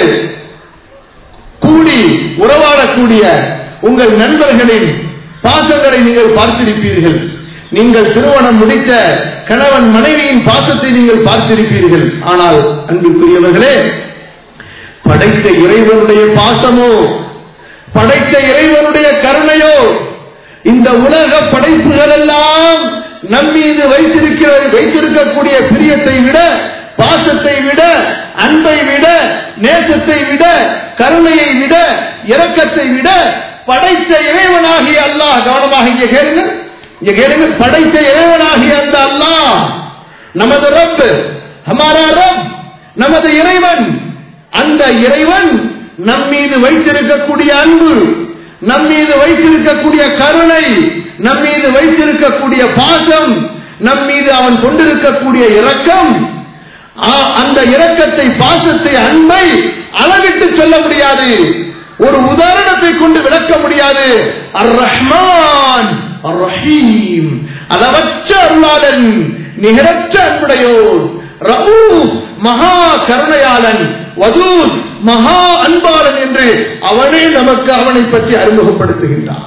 கூடி உறவாடக்கூடிய உங்கள் நண்பர்களின் பாசங்களை நீங்கள் பார்த்திருப்பீர்கள் நீங்கள் திருமணம் முடித்த கணவன் மனைவியின் பாசத்தை நீங்கள் பார்த்திருப்பீர்கள் ஆனால் அன்பிற்குரியவர்களே படைத்த இறைவனுடைய பாசமோ படைத்த இறைவனுடைய கருணையோ இந்த உலக படைப்புகள் எல்லாம் நம் மீது வைத்திருக்கிற வைத்திருக்கக்கூடிய பிரியத்தை விட பாசத்தை விட அன்பை விட நேசத்தை விட கருணையை விட இரக்கத்தை விட படைத்த இறைவனாகிய அல்லாஹ் கவனமாக இங்கே கேளுங்கள் இங்க கேளுங்க படைத்த இறைவனாகிய அந்த அல்லாஹ் நமது ரப் ஹமாரா ரப் நமது இறைவன் அந்த இறைவன் நம் மீது வைத்திருக்கக்கூடிய அன்பு நம் மீது வைத்திருக்கக்கூடிய கருணை நம் மீது வைத்திருக்கக்கூடிய பாசம் நம் மீது அவன் கொண்டிருக்கக்கூடிய இரக்கம் அந்த இரக்கத்தை பாசத்தை அன்பை அளவிட்டு சொல்ல முடியாது ஒரு உதாரணத்தை கொண்டு விளக்க முடியாது அர் ரஹ்மான் அர் ரஹீம் அளவற்ற அருளாளன் நிகரற்ற அன்புடையோர் ரபூப் மகா கருணையாளன் வதூத் மகா அன்பாளன் என்று அவனே நமக்கு அவனை பற்றி அறிமுகப்படுத்துகின்றான்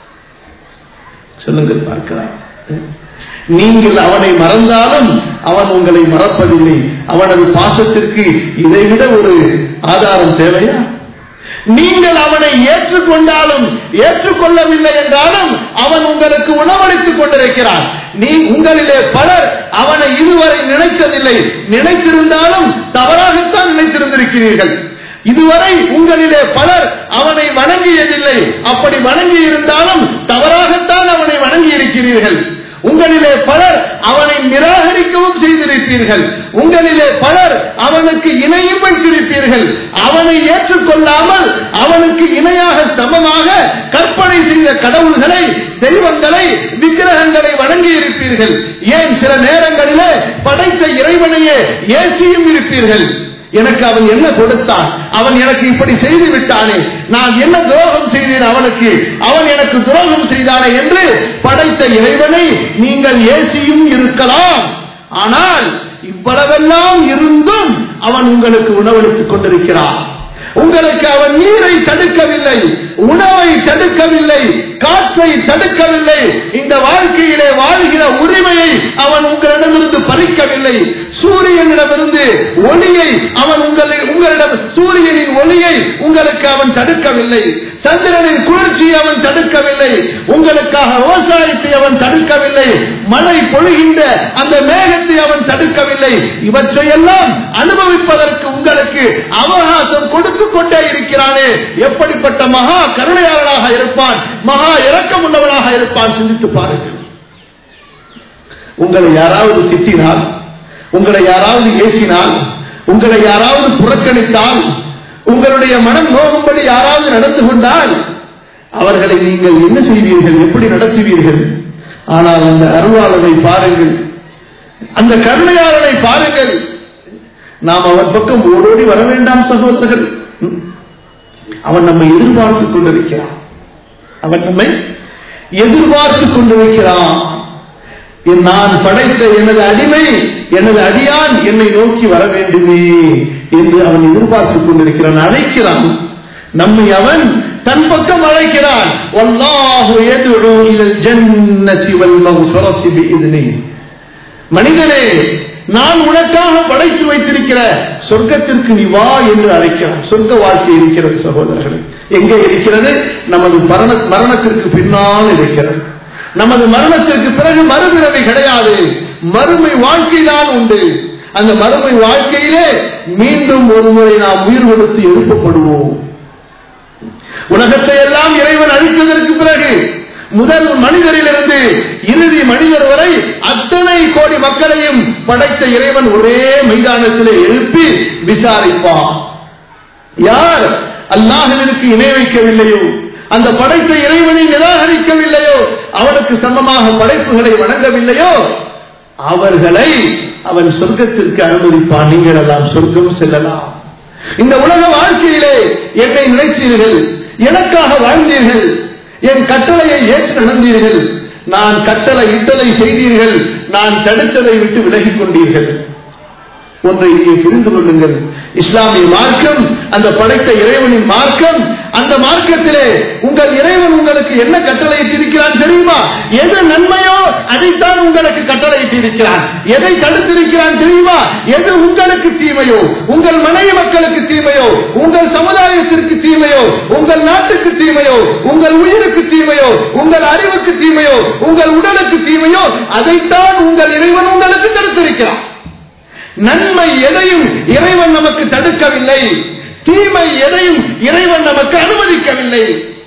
சொல்லுங்கள் பார்க்கலாம் நீங்கள் அவனை மறந்தாலும் அவன் உங்களை மறப்பதில்லை அவனது பாசத்திற்கு இதைவிட ஒரு ஆதாரம் தேவையா நீங்கள் அவனை ஏற்றுக்கொண்டாலும் ஏற்றுக்கொள்ளவில்லை என்றாலும் அவன் உங்களுக்கு உணவளித்துக் கொண்டிருக்கிறான் நீ உங்களிலே பலர் அவனை இதுவரை நினைத்ததில்லை நினைத்திருந்தாலும் தவறாகத்தான் நினைத்திருந்திருக்கிறீர்கள் இதுவரை உங்களிலே பலர் அவனை வணங்கியதில்லை அப்படி வணங்கி இருந்தாலும் தவறாகத்தான் அவனை வணங்கி இருக்கிறீர்கள் உங்களிலே பலர் அவனை நிராகரிக்கவும் செய்திருப்பீர்கள் உங்களிலே பலர் அவனுக்கு இணையும் வைத்திருப்பீர்கள் அவனை ஏற்றுக்கொள்ளாமல் அவனுக்கு இணையாக சமமாக கற்பனை செய்த கடவுள்களை தெய்வங்களை விக்கிரகங்களை வணங்கி இருப்பீர்கள் ஏன் சில நேரங்களிலே படைத்த இறைவனையே ஏசியும் இருப்பீர்கள் எனக்கு அவன் என்ன கொடுத்தான் அவன் எனக்கு இப்படி செய்து விட்டானே நான் என்ன துரோகம் செய்தேன் அவனுக்கு அவன் எனக்கு துரோகம் செய்தானே என்று படைத்த இறைவனை நீங்கள் ஏசியும் இருக்கலாம் ஆனால் இவ்வளவெல்லாம் இருந்தும் அவன் உங்களுக்கு உணவளித்துக் கொண்டிருக்கிறான் உங்களுக்கு அவன் நீரை தடுக்கவில்லை உணவை தடுக்கவில்லை காற்றை தடுக்கவில்லை இந்த வாழ்க்கையிலே வாழ்கிற உரிமையை அவன் உங்களிடமிருந்து பறிக்கவில்லை சூரியனிடமிருந்து ஒளியை அவன் உங்களை உங்களிடம் சூரியனின் ஒளியை உங்களுக்கு அவன் தடுக்கவில்லை சந்திரனின் குளிர்ச்சியை அவன் தடுக்கவில்லை உங்களுக்காக விவசாயத்தை அவன் தடுக்கவில்லை மழை பொழிகின்ற அந்த மேகத்தை அவன் தடுக்கவில்லை இவற்றையெல்லாம் அனுபவிப்பதற்கு உங்களுக்கு அவகாசம் கொடுத்து கொண்டே இருக்கிறானே எப்படிப்பட்ட மகா கருணையாளனாக இருப்பான் மகா இரக்கம் உள்ளவனாக இருப்பான் சிந்தித்து பாருங்கள் உங்களை யாராவது திட்டினால் உங்களை யாராவது ஏசினால் உங்களை யாராவது புறக்கணித்தால் உங்களுடைய மனம் நோகும்படி யாராவது நடந்து கொண்டால் அவர்களை நீங்கள் என்ன செய்வீர்கள் எப்படி நடத்துவீர்கள் ஆனால் அந்த அருளாளனை பாருங்கள் அந்த கருணையாளனை பாருங்கள் நாம் அவன் பக்கம் ஓடோடி வர வேண்டாம் சகோதரர்கள் அவன் நம்மை எதிர்பார்த்துக் கொண்டிருக்கிறான் அவன் நம்மை எதிர்பார்த்துக் கொண்டிருக்கிறான் நான் படைத்த எனது அடிமை எனது அடியான் என்னை நோக்கி வர வேண்டுமே என்று அவன் எதிர்பார்த்துக் கொண்டிருக்கிறான் அழைக்கிறான் நம்மை அவன் தன் பக்கம் அழைக்கிறான் மனிதனே நான் உனக்காக படைத்து வைத்திருக்கிற சொர்க்கத்திற்கு நீ வா என்று அழைக்கிறான் சொர்க்க வாழ்க்கை இருக்கிறது சகோதரர்களே எங்கே இருக்கிறது நமது மரண மரணத்திற்கு பின்னால் இருக்கிறது நமது மரணத்திற்கு பிறகு மறுபிறவை கிடையாது மறுமை வாழ்க்கைதான் உண்டு அந்த மறுமை வாழ்க்கையிலே மீண்டும் ஒரு முறை நாம் உயிர் கொடுத்து எழுப்பப்படுவோம் உலகத்தை எல்லாம் இறைவன் அழித்ததற்கு பிறகு முதல் மனிதரிலிருந்து இறுதி மனிதர் வரை அத்தனை கோடி மக்களையும் படைத்த இறைவன் ஒரே மைதானத்திலே எழுப்பி விசாரிப்பான் யார் அல்லாஹுவிற்கு இணை வைக்கவில்லையோ அந்த படைத்த இறைவனை நிராகரிக்கவில்லையோ அவனுக்கு சமமாக படைப்புகளை வணங்கவில்லையோ அவர்களை அவன் சொர்க்கத்திற்கு அனுமதிப்பான் நீங்கள் எல்லாம் சொர்க்கம் செல்லலாம் இந்த உலக வாழ்க்கையிலே என்னை நினைத்தீர்கள் எனக்காக வாழ்ந்தீர்கள் என் கட்டளையை ஏற்று நடந்தீர்கள் நான் கட்டளை இட்டதை செய்தீர்கள் நான் தடுத்ததை விட்டு விலகிக் கொண்டீர்கள் ஒன்றை இங்கே புரிந்து கொள்ளுங்கள் இஸ்லாமிய மார்க்கம் அந்த படைத்த இறைவனின் மார்க்கம் அந்த மார்க்கத்திலே உங்கள் இறைவன் உங்களுக்கு என்ன கட்டளையிட்டிருக்கிறான் தெரியுமா எது நன்மையோ அதைத்தான் உங்களுக்கு கட்டளையிட்டிருக்கிறான் எதை தடுத்திருக்கிறான் தெரியுமா எது உங்களுக்கு தீமையோ உங்கள் மனைவி மக்களுக்கு தீமையோ உங்கள் சமுதாயத்திற்கு தீமையோ உங்கள் நாட்டுக்கு தீமையோ உங்கள் உயிருக்கு தீமையோ உங்கள் அறிவுக்கு தீமையோ உங்கள் உடலுக்கு தீமையோ அதைத்தான் உங்கள் இறைவன் உங்களுக்கு தடுத்திருக்கிறான் நன்மை எதையும் இறைவன் நமக்கு தடுக்கவில்லை தீமை எதையும் இறைவன் நமக்கு அனுமதிக்கவில்லை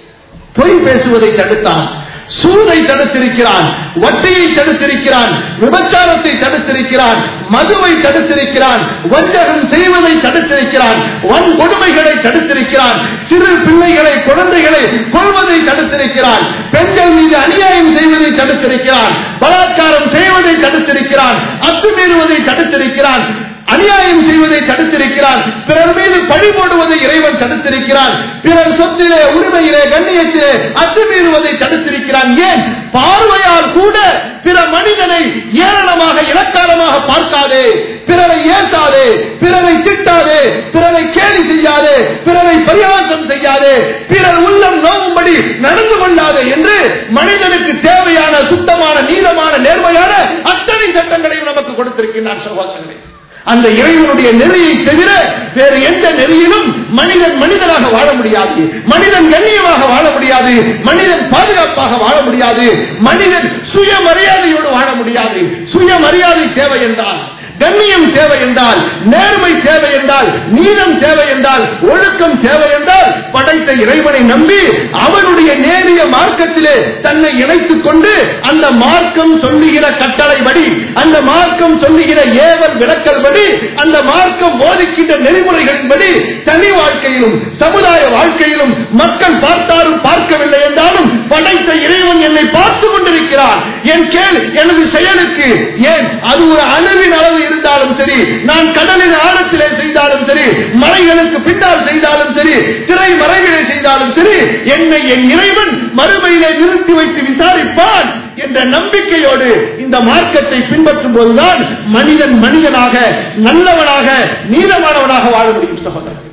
பொய் பேசுவதை தடுத்தான் சூதை தடுத்திருக்கிறான் வட்டியை தடுத்திருக்கிறான் விபச்சாரத்தை தடுத்திருக்கிறான் மதுவை தடுத்திருக்கிறான் வஞ்சகம் செய்வதை தடுத்திருக்கிறான் வன் கொடுமைகளை தடுத்திருக்கிறான் சிறு பிள்ளைகளை குழந்தைகளை கொள்வதை தடுத்திருக்கிறான் பெண்கள் மீது அநியாயம் செய்வதை தடுத்திருக்கிறான் பலாத்காரம் செய்வதை தடுத்திருக்கிறான் அத்துமீறுவதை தடுத்திருக்கிறான் அநியாயம் செய்வதை தடுத்திருக்கிறான் பிறர் மீது பழி போடுவதை இறைவன் தடுத்திருக்கிறான் பிறர் சொத்திலே உரிமையிலே கண்ணியத்திலே அத்துமீறுவதை தடுத்திருக்கிறான் ஏன் பார்வையால் கூட பிற மனிதனை ஏளனமாக இலக்காரமாக பார்க்காதே பிறரை ஏசாதே பிறரை திட்டாதே பிறரை கேலி செய்யாதே பிறரை பரிகாசம் செய்யாதே பிறர் உள்ளம் நோவும்படி நடந்து கொள்ளாதே என்று மனிதனுக்கு தேவையான சுத்தமான நீளமான நேர்மையான அத்தனை சட்டங்களையும் நமக்கு கொடுத்திருக்கிறான் சகோதரர்களே அந்த இறைவனுடைய நெறியை தவிர வேறு எந்த நெறியிலும் மனிதன் மனிதனாக வாழ முடியாது மனிதன் கண்ணியமாக வாழ முடியாது மனிதன் பாதுகாப்பாக வாழ முடியாது மனிதன் சுயமரியாதையோடு வாழ முடியாது சுயமரியாதை தேவை என்றால் கண்ணியம் தேவை என்றால் நேர்மை தேவை என்றால் நீளம் தேவை என்றால் ஒழுக்கம் தேவை என்றால் படைத்த இறைவனை நம்பி அவனுடைய நேரிய மார்க்கத்திலே தன்னை இணைத்துக் கொண்டு அந்த மார்க்கம் சொல்லுகிற கட்டளைப்படி அந்த மார்க்கம் சொல்லுகிற ஏவல் விளக்கல் படி அந்த மார்க்கம் போதிக்கின்ற நெறிமுறைகளின்படி தனி வாழ்க்கையிலும் சமுதாய வாழ்க்கையிலும் மக்கள் பார்த்தாலும் பார்க்கவில்லை என்றாலும் படைத்த இறைவன் என்னை பார்த்து கொண்டிருக்கிறார் என் கேள் எனது செயலுக்கு ஏன் அது ஒரு அணுவின் அளவு இருந்தாலும் சரி நான் கடலின் ஆழத்திலே செய்தாலும் சரி மலைகளுக்கு பின்னால் செய்தாலும் சரி திரை மறைவிலே செய்தாலும் சரி என்னை என் இறைவன் மறுமையிலே நிறுத்தி வைத்து விசாரிப்பான் என்ற நம்பிக்கையோடு இந்த மார்க்கத்தை பின்பற்றும் போதுதான் மனிதன் மனிதனாக நல்லவனாக நீளமானவனாக வாழ முடியும் சகோதரர்கள்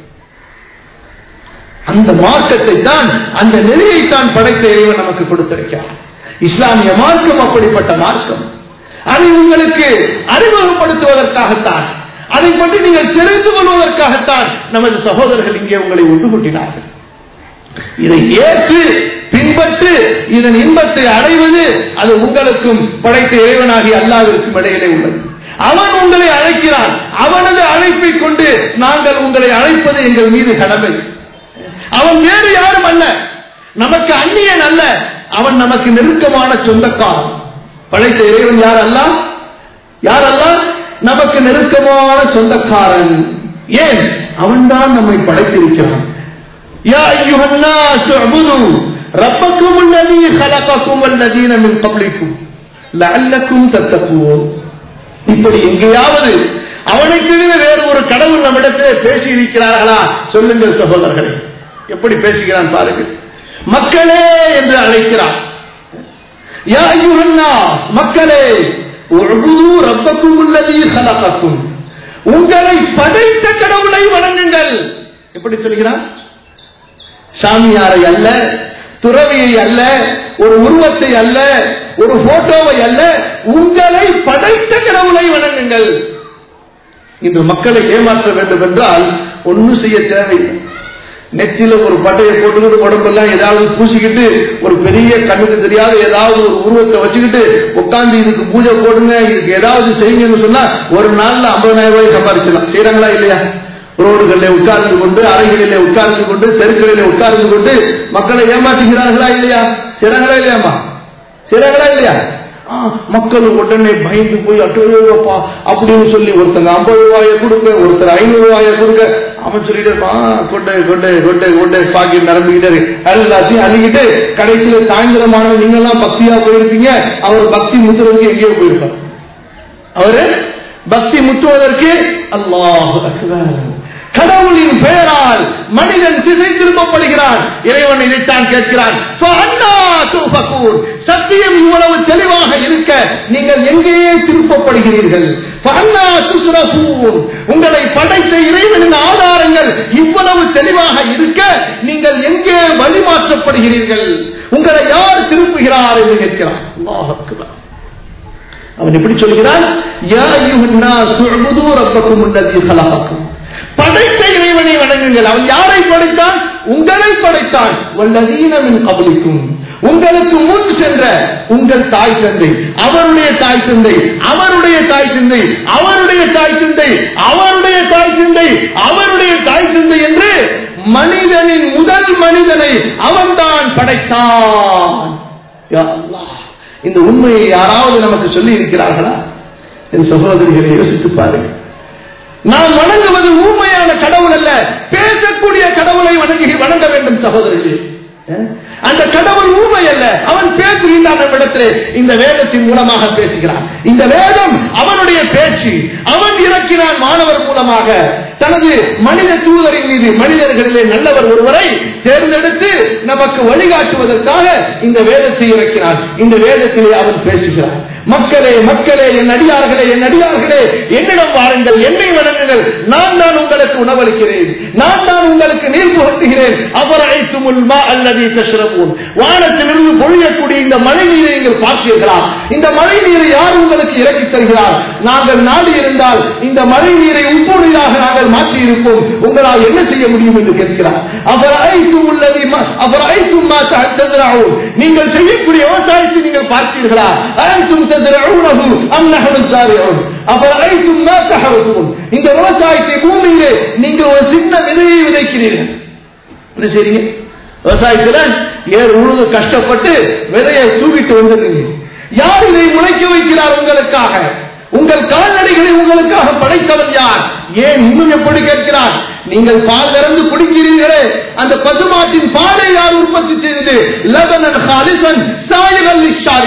அந்த மார்க்கத்தை தான் அந்த நிலையை தான் படைத்த இறைவன் நமக்கு கொடுத்திருக்கிறார் இஸ்லாமிய மார்க்கம் அப்படிப்பட்ட மார்க்கம் அதை உங்களுக்கு அறிமுகப்படுத்துவதற்காகத்தான் அதை பற்றி நீங்கள் தெரிந்து கொள்வதற்காகத்தான் நமது சகோதரர்கள் இங்கே உங்களை ஒன்று கூட்டினார்கள் இதை ஏற்று பின்பற்று இதன் இன்பத்தை அடைவது அது உங்களுக்கும் படைத்த இறைவனாகி அல்லாவிற்கும் இடையிலே உள்ளது அவன் உங்களை அழைக்கிறான் அவனது அழைப்பை கொண்டு நாங்கள் உங்களை அழைப்பது எங்கள் மீது கடமை அவன் வேறு யாரும் அல்ல நமக்கு அந்நியன் அல்ல அவன் நமக்கு நெருக்கமான சொந்தக்காரன் படைத்த இறைவன் யார் அல்ல யார் அல்ல நமக்கு நெருக்கமான சொந்தக்காரன் ஏன் அவன்தான் நம்மை படைத்திருக்கிறான் يا أيها الناس اعبدوا ربكم الذي خلقكم والذين من قبلكم لعلكم تتقون இப்படி எங்கேயாவது அவனுக்கு வேறு ஒரு கடவுள் நம்மிடத்திலே பேசி இருக்கிறார்களா சொல்லுங்கள் சகோதரர்களே எப்படி பேசுகிறான் பாருங்கள் மக்களே என்று அழைக்கிறான் யா ஐயுஹன்னா மக்களே உஅ்புது ரப்பக்கும் அல்லதீ خلقكم உங்களை படைத்த கடவுளை வணங்குங்கள் எப்படி சொல்கிறான் சாமியாரை அல்ல துறவியை அல்ல ஒரு உருவத்தை அல்ல ஒரு போட்டோவை அல்ல உங்களை படைத்த கடவுளை வணங்குங்கள் இன்று மக்களை ஏமாற்ற வேண்டும் என்றால் ஒன்னும் செய்ய தேவையில்லை நெத்தியில ஒரு பட்டையை போட்டுக்கிட்டு உடம்பெல்லாம் ஏதாவது பூசிக்கிட்டு ஒரு பெரிய கண்ணுக்கு தெரியாத ஏதாவது ஒரு உருவத்தை வச்சுக்கிட்டு உட்கார்ந்து இதுக்கு பூஜை போடுங்க இதுக்கு ஏதாவது செய்யுங்கன்னு சொன்னா ஒரு நாள்ல ஐம்பதாயிரம் ரூபாய் சம்பாதிச்சிடலாம் செய்யறாங்களா இல்லையா ரோடுகளில் உட்கார்ந்து கொண்டு அறைகளிலே உட்கார்ந்து கொண்டு தெருக்களிலே உட்கார்ந்து கொண்டு மக்களை ஏமாற்றுகிறார்களா இல்லையா செய்றாங்களா இல்லையாமா செய்றாங்களா இல்லையா ஆ, மக்கள் உடனே பயந்து போய் அட்டுப்பா அப்படின்னு சொல்லி ஒருத்தங்க ஐம்பது ரூபாயை கொடுங்க ஒருத்தர் ஐநூறு ரூபாயை கொடுங்க அவன் சொல்லிட்டு இருப்பான் "ஆ, கொண்டே கொண்டே கொண்டே கொண்டே பாக்கெட் நிரம்பிக்கிட்டே இருக்கு எல்லாத்தையும் அள்ளிக்கிட்டு கடைசியில சாயந்தரமான நீங்க எல்லாம் பக்தியா போயிருப்பீங்க அவர் பக்தி முத்துறதுக்கு எங்கேயோ போயிருப்பார் அவரு பக்தி முத்துவதற்கு அல்லாஹ் அக்பர் கடவுளின் பெயரால் மனிதன் திசை திரும்பப்படுகிறான் இறைவன் இதைத்தான் கேட்கிறான் "ஃபஅன்னா துஃபகூன்?" சத்தியம் இவ்வளவு தெளிவாக இருக்க நீங்கள் எங்கேயே திருப்பப்படுகிறீர்கள் "ஃபஅன்னா துஸ்ரஃபூன்?" உங்களை படைத்த இறைவனின் ஆதாரங்கள் இவ்வளவு தெளிவாக இருக்க நீங்கள் எங்கே வழிமாற்றப்படுகிறீர்கள் உங்களை யார் திருப்புகிறார் என்று கேட்கிறான் அல்லாஹ் அக்பர் அவன் எப்படி சொல்கிறான் யா அய்யுஹன் நாஸ் உஅ்புது ரப்பக்கும் அல்லதீ خلقكم படைத்த இறைவனை வணங்குங்கள் அவன் யாரை படைத்தான் உங்களை படைத்தான் வல்லதீன மின் கபலிக்கும் உங்களுக்கு முன் சென்ற உங்கள் தாய் தந்தை அவருடைய தாய் தந்தை அவருடைய தாய் தந்தை அவருடைய தாய் தந்தை அவருடைய தாய் தந்தை அவருடைய தாய் தந்தை என்று மனிதனின் முதல் மனிதனை அவன்தான் படைத்தான் யா அல்லாஹ் இந்த உண்மையை யாராவது நமக்கு சொல்லி இருக்கிறார்களா என் சகோதரிகளை யோசித்து பாருங்கள் நாம் வணங்குவது ஊமையான கடவுள் அல்ல பேசக்கூடிய கடவுளை வணங்கி வணங்க வேண்டும் சகோதரர்களே அஹ்? அந்த கடவுள் ஊமை அல்ல அவன் பேசுகின்றான் நம்மிடத்திலே இந்த வேதத்தின் மூலமாக பேசுகிறான் இந்த வேதம் அவனுடைய பேச்சு அவன் இறக்கினான் மாணவர் மூலமாக தனது மனித தூதரின் மீது மனிதர்களிலே நல்லவர் ஒருவரை தேர்ந்தெடுத்து நமக்கு வழிகாட்டுவதற்காக இந்த வேதத்தை இறக்கினான் இந்த வேதத்திலே அவன் பேசுகிறான் மக்களே மக்களே என் அடியார்களே என் அடியார்களே என்னிடம் வாருங்கள் என்னை வணங்குங்கள் நான் தான் உங்களுக்கு உணவளிக்கிறேன் நான் தான் உங்களுக்கு நீர் புகட்டுகிறேன் அவர் அழைத்துமுல் மா அல்லது தஷ்ரபூன் வானத்திலிருந்து பொழியக்கூடிய இந்த மழை நீரை நீங்கள் பார்த்தீர்களா இந்த மழை நீரை யார் உங்களுக்கு இறக்கி தருகிறார் நாங்கள் நாடு இருந்தால் இந்த மழை நீரை உப்பு நீராக நாங்கள் மாற்றி இருப்போம் உங்களால் என்ன செய்ய முடியும் என்று கேட்கிறார் அவர் அழைத்தும் உள்ளது அவர் அழைத்தும் நீங்கள் செய்யக்கூடிய விவசாயத்தை நீங்கள் பார்த்தீர்களா அழைத்தும் تزرعونه أم نحن الزارعون أفرأيتم ما تحرثون இந்த விவசாயத்தை பூமியிலே நீங்க ஒரு சின்ன விதையை விதைக்கிறீர்கள் என்ன செய்றீங்க விவசாயத்துல ஏர் உழுது கஷ்டப்பட்டு விதையை தூக்கிட்டு வந்துருங்க யார் இதை முளைக்க வைக்கிறார் உங்களுக்காக உங்கள் கால்நடைகளை உங்களுக்காக படைத்தவன் யார் ஏன் இன்னும் எப்படி கேட்கிறார் நீங்கள் பால் கறந்து குடிக்கிறீர்களே அந்த பசுமாட்டின் பாலை யார் உற்பத்தி செய்தது லபனன் ஹாலிசன் சாயகல்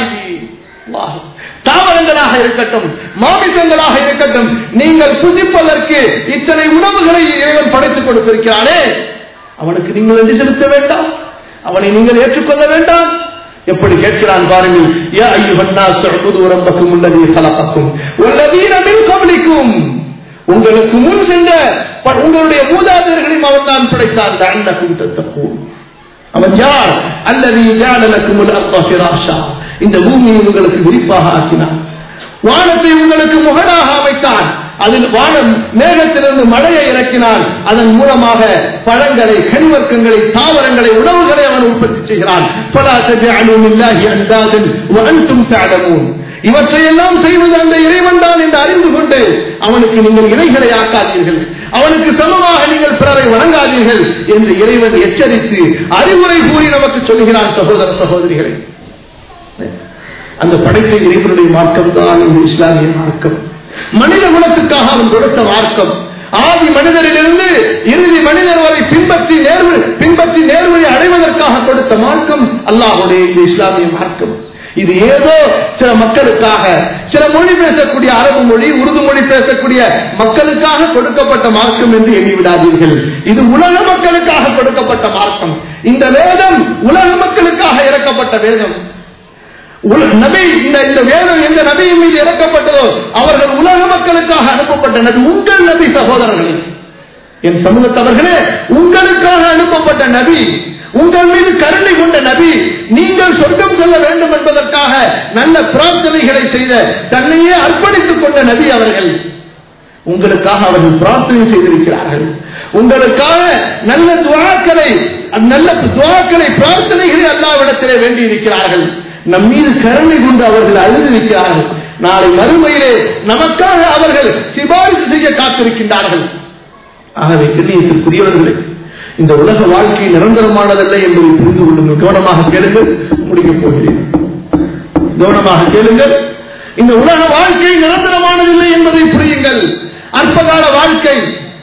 அல்லாஹ் தாவரங்களாக இருக்கட்டும் மாமிசங்களாக இருக்கட்டும் நீங்கள் புசிப்பதற்கு இத்தனை உணவுகளை இறைவன் படைத்துக் கொடுத்திருக்கிறானே அவனுக்கு நீங்கள் நன்றி செலுத்த வேண்டாம் அவனை நீங்கள் ஏற்றுக்கொள்ள வேண்டாம் எப்படி கேட்கிறான் பாருங்கள் யா ஐயுஹன்னா சுஅபுது ரப்பக்கும் அல்லதீ خلقكم والذين من قبلكم உங்களுக்கு முன் சென்ற ப- உங்களுடைய மூதாதையர்களையும் அவன் தான் படைத்தான் லஅல்லக்கும் தத்தகூன் அவன் யார் அல்லது ஜாலலக்கும் அர்த்த ஃபிராஷா இந்த பூமியை உங்களுக்கு விரிப்பாக ஆக்கினான் வானத்தை உங்களுக்கு முகடாக அமைத்தான் அதில் வானம் மேகத்திலிருந்து மழையை இறக்கினான் அதன் மூலமாக பழங்களை கனிவர்க்கங்களை தாவரங்களை உணவுகளை அவன் உற்பத்தி செய்கிறான் فَلَا تَجْعَلُوا لِلَّهِ أَنْدَادًا وَأَنْتُمْ تَعْلَمُونَ இவற்றையெல்லாம் செய்வது அந்த இறைவன் தான் என்று அறிந்து கொண்டு அவனுக்கு நீங்கள் இணைகளை ஆக்காதீர்கள் அவனுக்கு சமமாக நீங்கள் பிறரை வணங்காதீர்கள் என்று இறைவன் எச்சரித்து அறிவுரை கூறி நமக்கு சொல்கிறான் சகோதர சகோதரிகளை அந்த படைத்த இறைவனுடைய மார்க்கம் தான் இந்த இஸ்லாமிய மார்க்கம் மனித குலத்துக்காக அவன் கொடுத்த மார்க்கம் ஆதி மனிதரிலிருந்து இறுதி மனிதர் வரை பின்பற்றி நேர்வு பின்பற்றி நேர்வழி அடைவதற்காக கொடுத்த மார்க்கம் அல்லாஹுடைய இந்த இஸ்லாமிய மார்க்கம் இது ஏதோ சில மக்களுக்காக சில மொழி பேசக்கூடிய அரபு மொழி உருது மொழி பேசக்கூடிய மக்களுக்காக கொடுக்கப்பட்ட மார்க்கம் என்று எண்ணி விடாதீர்கள் இது உலக மக்களுக்காக கொடுக்கப்பட்ட மார்க்கம் இந்த வேதம் உலக மக்களுக்காக இறக்கப்பட்ட வேதம் உல- நபி இந்த இந்த வேதம் எந்த நபியின் மீது இறக்கப்பட்டதோ அவர்கள் உலக மக்களுக்காக அனுப்பப்பட்ட நபி உங்கள் நபி சகோதரர்களே என் சமூகத்தவர்களே உங்களுக்காக அனுப்பப்பட்ட நபி உங்கள் மீது கருணை கொண்ட நபி நீங்கள் சொர்க்கம் செல்ல வேண்டும் என்பதற்காக நல்ல பிரார்த்தனைகளை செய்த தன்னையே அர்ப்பணித்துக் கொண்ட நபி அவர்கள் உங்களுக்காக அவர்கள் பிரார்த்தனை செய்திருக்கிறார்கள் உங்களுக்காக நல்ல துவாக்களை நல்ல துவாக்களை பிரார்த்தனைகளை அல்லாவிடத்திலே வேண்டி இருக்கிறார்கள் நம் மீது கருணை கொண்டு அவர்கள் அழுது இருக்கிறார்கள் நாளை மறுமையிலே நமக்காக அவர்கள் சிபாரிசு செய்ய காத்திருக்கின்றார்கள் ஆகவே கண்ணியத்திற்குரியவர்களே இந்த உலக வாழ்க்கை நிரந்தரமானதல்ல என்பதை புரிந்து கொள்ளுங்கள் கவனமாக கேளுங்கள் முடிக்கப் போகிறேன் கவனமாக கேளுங்கள் இந்த உலக வாழ்க்கை நிரந்தரமானதில்லை என்பதை புரியுங்கள் அற்பகால வாழ்க்கை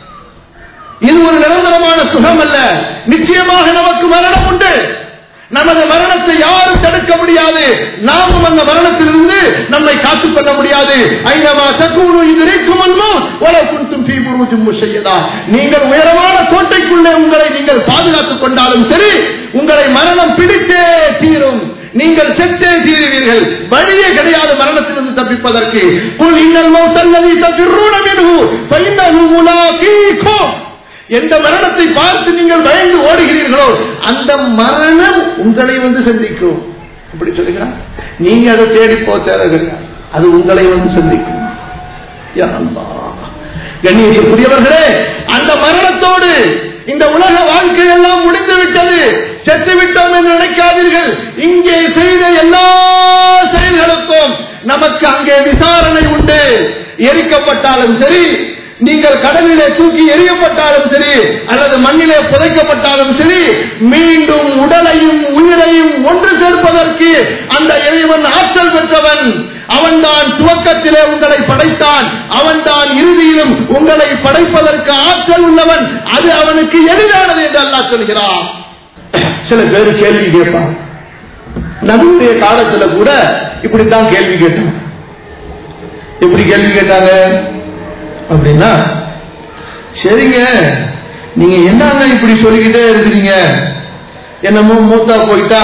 இது ஒரு நிரந்தரமான சுகம் அல்ல நிச்சயமாக நமக்கு மரணம் உண்டு நமது மரணத்தை யாரும் தடுக்க முடியாது நாமும் அந்த மரணத்திலிருந்து நம்மை காத்துக் கொள்ள முடியாது ஐநமா தக்கூணு இதுரைக்கும் உலகுண்டும் தீபுருஜும் செய்யதா நீங்கள் உயரமான கோட்டைக்குள்ளே உங்களை நீங்கள் பாதுகாத்துக் கொண்டாலும் சரி உங்களை மரணம் பிடித்தே தீரும் நீங்கள் செத்தே தீருவீர்கள் வழியே கிடையாது மரணத்திலிருந்து தப்பிப்பதற்கு குல் இன்னல் மௌத்தல்லதி தஃபிர்ரூன மின்ஹு ஃபஇன்னஹு முலாகீக்கும் எந்த மரணத்தை பார்த்து நீங்கள் பயந்து ஓடுகிறீர்களோ அந்த மரணம் உங்களை வந்து சந்திக்கும் அப்படி சொல்லுகிறான் நீங்க அதை தேடி போ தேவை கிடையாது அது உங்களை வந்து சந்திக்கும் யா அல்லாஹ். கண்ணியத்திற்குரியவர்களே அந்த மரணத்தோடு இந்த உலக வாழ்க்கை எல்லாம் முடிந்து விட்டது செத்து விட்டோம் என்று நினைக்காதீர்கள் இங்கே செய்த எல்லா செயல்களுக்கும் நமக்கு அங்கே விசாரணை உண்டு எரிக்கப்பட்டாலும் சரி நீங்கள் கடலிலே தூக்கி எறியப்பட்டாலும் சரி அல்லது மண்ணிலே புதைக்கப்பட்டாலும் சரி மீண்டும் உடலையும் உயிரையும் ஒன்று சேர்ப்பதற்கு அந்த இறைவன் ஆற்றல் பெற்றவன் அவன்தான் துவக்கத்திலே உங்களை படைத்தான் அவன்தான் இறுதியிலும் உங்களை படைப்பதற்கு ஆற்றல் உள்ளவன் அது அவனுக்கு எளிதானது என்று அல்லாஹ் சொல்கிறான் சில பேர் கேள்வி கேட்பான் நபியுடைய காலத்துல கூட இப்படித்தான் கேள்வி கேட்டான் எப்படி கேள்வி கேட்டாங்க அப்படின்னா சரிங்க நீங்க என்னங்க இப்படி சொல்லிக்கிட்டே இருக்கிறீங்க என்னமோ மூத்தா போயிட்டா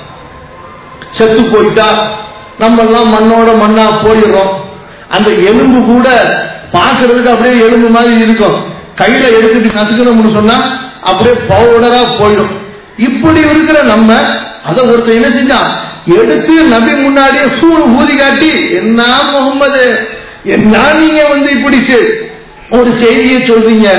செத்து போயிட்டா நம்ம எல்லாம் மண்ணோட மண்ணா போயிடுறோம் அந்த எலும்பு கூட பார்க்கிறதுக்கு அப்படியே எலும்பு மாதிரி இருக்கும் கையில எடுத்துட்டு நசுக்கணும்னு சொன்னா அப்படியே பவுடரா போயிடும் இப்படி இருக்கிற நம்ம அதை ஒருத்தர் என்ன செஞ்சான் எடுத்து நபி முன்னாடியே சூடு ஊதி காட்டி என்ன முகம்மது என்ன நீங்க வந்து இப்படி செ- ஒரு செய்தியை சொல்றீங்க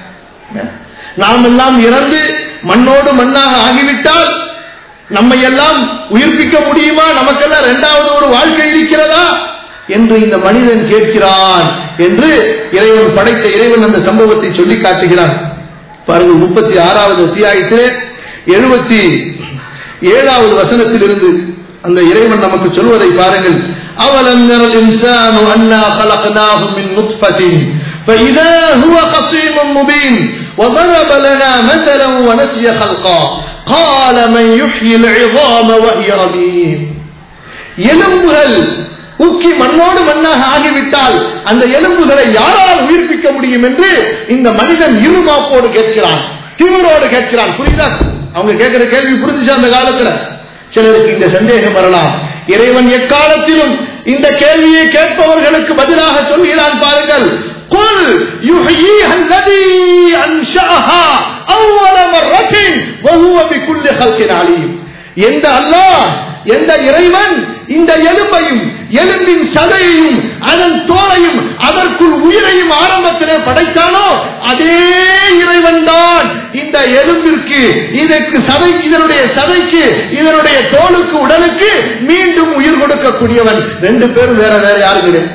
நாம் எல்லாம் இறந்து மண்ணோடு மண்ணாக ஆகிவிட்டால் நம்மை எல்லாம் உயிர்ப்பிக்க முடியுமா நமக்கெல்லாம் இரண்டாவது ஒரு வாழ்க்கை இருக்கிறதா என்று இந்த மனிதன் கேட்கிறான் என்று இறைவன் படைத்த இறைவன் அந்த சம்பவத்தை சொல்லி காட்டுகிறான் பாருங்க முப்பத்தி ஆறாவது அத்தியாயத்திலே எழுபத்தி ஏழாவது வசனத்திலிருந்து அந்த இறைவன் நமக்கு சொல்வதை பாருங்கள் அவலம் يرى الإنسان أنا خلقناه من نطفة فإذا هو خصيم مبين وضرب لنا مثلا ونسي خلقا قال من يحيي العظام وهي رميم எலும்புகள் ஊக்கி மண்ணோடு மண்ணாக ஆகிவிட்டால் அந்த எலும்புகளை யாரால் உயிர்ப்பிக்க முடியும் என்று இந்த மனிதன் இருமாப்போடு கேட்கிறான் திமிரோடு கேட்கிறான் புரியுதா அவங்க கேட்கிற கேள்வி புரிஞ்சுச்சு அந்த காலத்துல சிலருக்கு இந்த சந்தேகம் வரலாம் இறைவன் எக்காலத்திலும் இந்த கேள்வியை கேட்பவர்களுக்கு பதிலாக சொல்கிறான் பாருங்கள் قل يحييها الذي أنشأها أول مرة وهو بكل خلق عليم எந்த அல்லாஹ் எந்த இறைவன் இந்த எலும்பையும் எலும்பின் சதையையும் அதன் தோலையும் அதற்குள் உயிரையும் ஆரம்பத்திலே படைத்தானோ அதே இறைவன் தான் இந்த எலும்பிற்கு இதற்கு சதை இதனுடைய சதைக்கு இதனுடைய தோலுக்கு உடலுக்கு மீண்டும் உயிர் கொடுக்கக்கூடியவன் ரெண்டு பேரும் வேற வேற யாரும் கிடையாது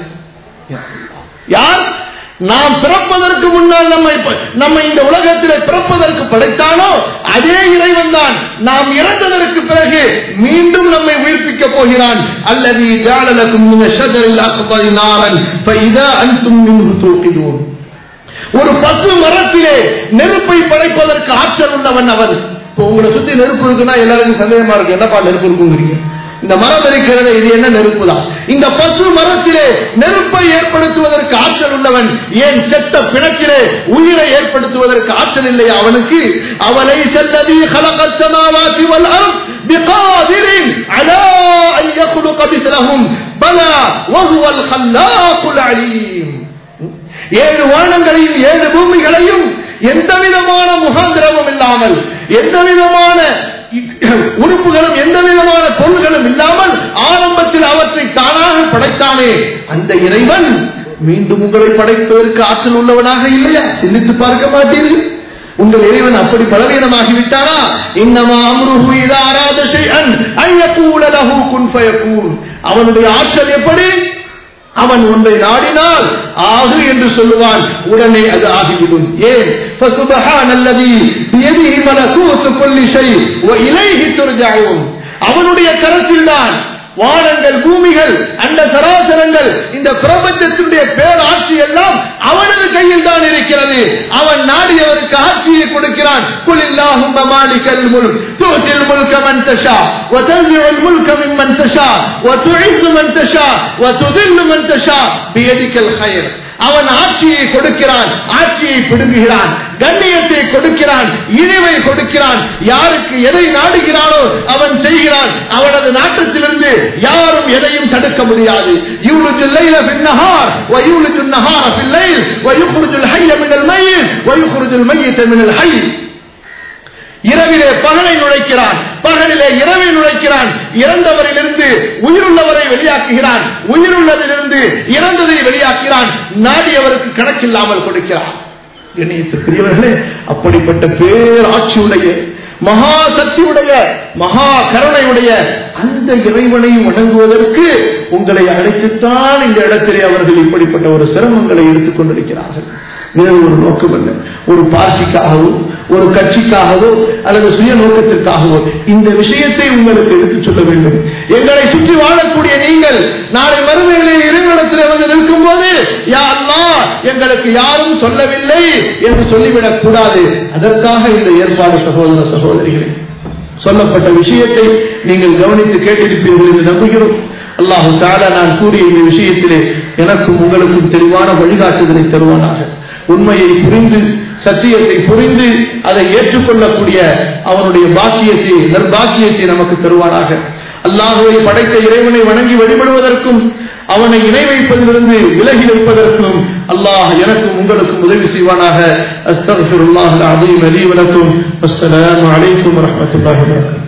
யார் நாம் பிறப்பதற்கு முன்னால் நம்மை நம்ம இந்த உலகத்தில் பிறப்பதற்கு படைத்தானோ அதே இறைவன் தான் நாம் இறந்ததற்கு பிறகு மீண்டும் நம்மை உயிர்ப்பிக்க போகிறான் அல்லது ஜாலலக்கும் மின ஷஜரில் அக்பரி நாரன் ஃபைதா அன்தும் மின்ஹு தூக்கிடுவோம் ஒரு பசு மரத்திலே நெருப்பை படைப்பதற்கு ஆற்றல் உள்ளவன் அவன் இப்போ உங்களை சுத்தி நெருப்பு இருக்குன்னா எல்லாருக்கும் சந்தேகமா இருக்கு என்னப்பா நெருப்பு இருக்குங்கிறீங்க இந்த மரம் இருக்கிறது இது என்ன நெருப்பு தான் இந்த பசு மரத்திலே நெருப்பை ஏற்படுத்துவதற்கு ஆற்றல் உள்ளவன் ஏன் செத்த பிணக்கிலே உயிரை ஏற்படுத்துவதற்கு ஆற்றல் இல்லை அவனுக்கு அவனை செல்லதி خلقت والارض بقادر على ان يخلق مثلهم بلى وهو الخلاق العليم ஏழு வானங்களையும் ஏழு பூமிகளையும் எந்த விதமான முகாந்திரமும் இல்லாமல் எந்த விதமான உறுப்புகளும் எந்த விதமான பொருள்களும் இல்லாமல் ஆரம்பத்தில் அவற்றை தானாக படைத்தானே அந்த இறைவன் மீண்டும் உங்களை படைப்பதற்கு ஆற்றல் உள்ளவனாக இல்லையா சிந்தித்து பார்க்க மாட்டீர்கள் உங்கள் இறைவன் அப்படி பலவீனமாகி விட்டாரா இன்னமா அம்ருஹு இதா அராத ஷைஅன் அன் யகூல லஹு குன் ஃபயகூன் அவனுடைய ஆற்றல் எப்படி அவன் ஒன்றை நாடினால் ஆகு என்று சொல்லுவான் உடனே அது ஆகிவிடும் ஏன் فسبحان الذي بيده ملكوت كل شيء واليه ترجعون அவனுடைய கரத்தில்தான் வானங்கள் பூமிகள் அந்த சராசரங்கள் இந்த பிரபஞ்சத்தினுடைய பேராட்சி எல்லாம் அவனது கையில் தான் இருக்கிறது அவன் நாடியவருக்கு ஆட்சியை கொடுக்கிறான் குல் இல்லாஹும்ம மாலிகல் முல்க் துத்தில் முல்க மன் தஷா وتنزع الملك ممن تشاء وتعز من تشاء وتذل من تشاء بيدك الخير அவன் ஆட்சியை கொடுக்கிறான் ஆட்சியை பிடுங்குகிறான் கண்ணியத்தை கொடுக்கிறான் இழிவை கொடுக்கிறான் யாருக்கு எதை நாடுகிறானோ அவன் செய்கிறான் அவனது நாட்டத்திலிருந்து யாரும் எதையும் தடுக்க முடியாது يولج الليل في النهار ويولج النهار في الليل ويخرج الحي من الميت ويخرج الميت من الحي இரவிலே பகலை நுழைக்கிறான் பகலிலே இரவை நுழைக்கிறான் இறந்தவரிலிருந்து உயிருள்ளவரை வெளியாக்குகிறான் உயிருள்ளதிலிருந்து இறந்ததை வெளியாக்கிறான் நாடியவருக்கு கணக்கில்லாமல் கொடுக்கிறான் இணையத்திற்குரியவர்களே அப்படிப்பட்ட பேராட்சியுடைய மகா சக்தியுடைய மகா கருணையுடைய அந்த இறைவனை வணங்குவதற்கு உங்களை அழைத்துத்தான் இந்த இடத்திலே அவர்கள் இப்படிப்பட்ட ஒரு சிரமங்களை எடுத்துக் கொண்டிருக்கிறார்கள் வேறு ஒரு நோக்கம் அல்ல ஒரு பார்ட்டிக்காகவோ ஒரு கட்சிக்காகவோ அல்லது சுய நோக்கத்திற்காகவோ இந்த விஷயத்தை உங்களுக்கு எடுத்துச் சொல்ல வேண்டும் எங்களை சுற்றி வாழக்கூடிய நீங்கள் நாளை மறுமையிலே இறைவனத்தில் வந்து நிற்கும் போது யா அல்லாஹ் எங்களுக்கு யாரும் சொல்லவில்லை என்று சொல்லிவிடக் கூடாது அதற்காக இந்த ஏற்பாடு சகோதர சகோதரிகளே சொல்லப்பட்ட விஷயத்தை நீங்கள் கவனித்து கேட்டிருப்பீர்கள் என்று நம்புகிறோம் அல்லாஹு தாலா நான் கூறிய இந்த விஷயத்திலே எனக்கும் உங்களுக்கும் தெளிவான வழிகாட்டுதலை தருவானாக உண்மையை புரிந்து சத்தியத்தை புரிந்து அதை ஏற்றுக்கொள்ளக்கூடிய அவனுடைய பாக்கியத்தை நற்பாக்கியத்தை நமக்கு தருவானாக அல்லாஹுவை படைத்த இறைவனை வணங்கி வழிபடுவதற்கும் அவனை இணை வைப்பதிலிருந்து விலகி நிற்பதற்கும் அல்லாஹ் எனக்கும் உங்களுக்கும் உதவி செய்வானாக அஸ்தகுல்லாஹ் அலீம் அலி வலக்கும் அஸ்ஸலாமு அலைக்கும் வரஹ்மத்துல்லாஹி வபரகாத்துஹு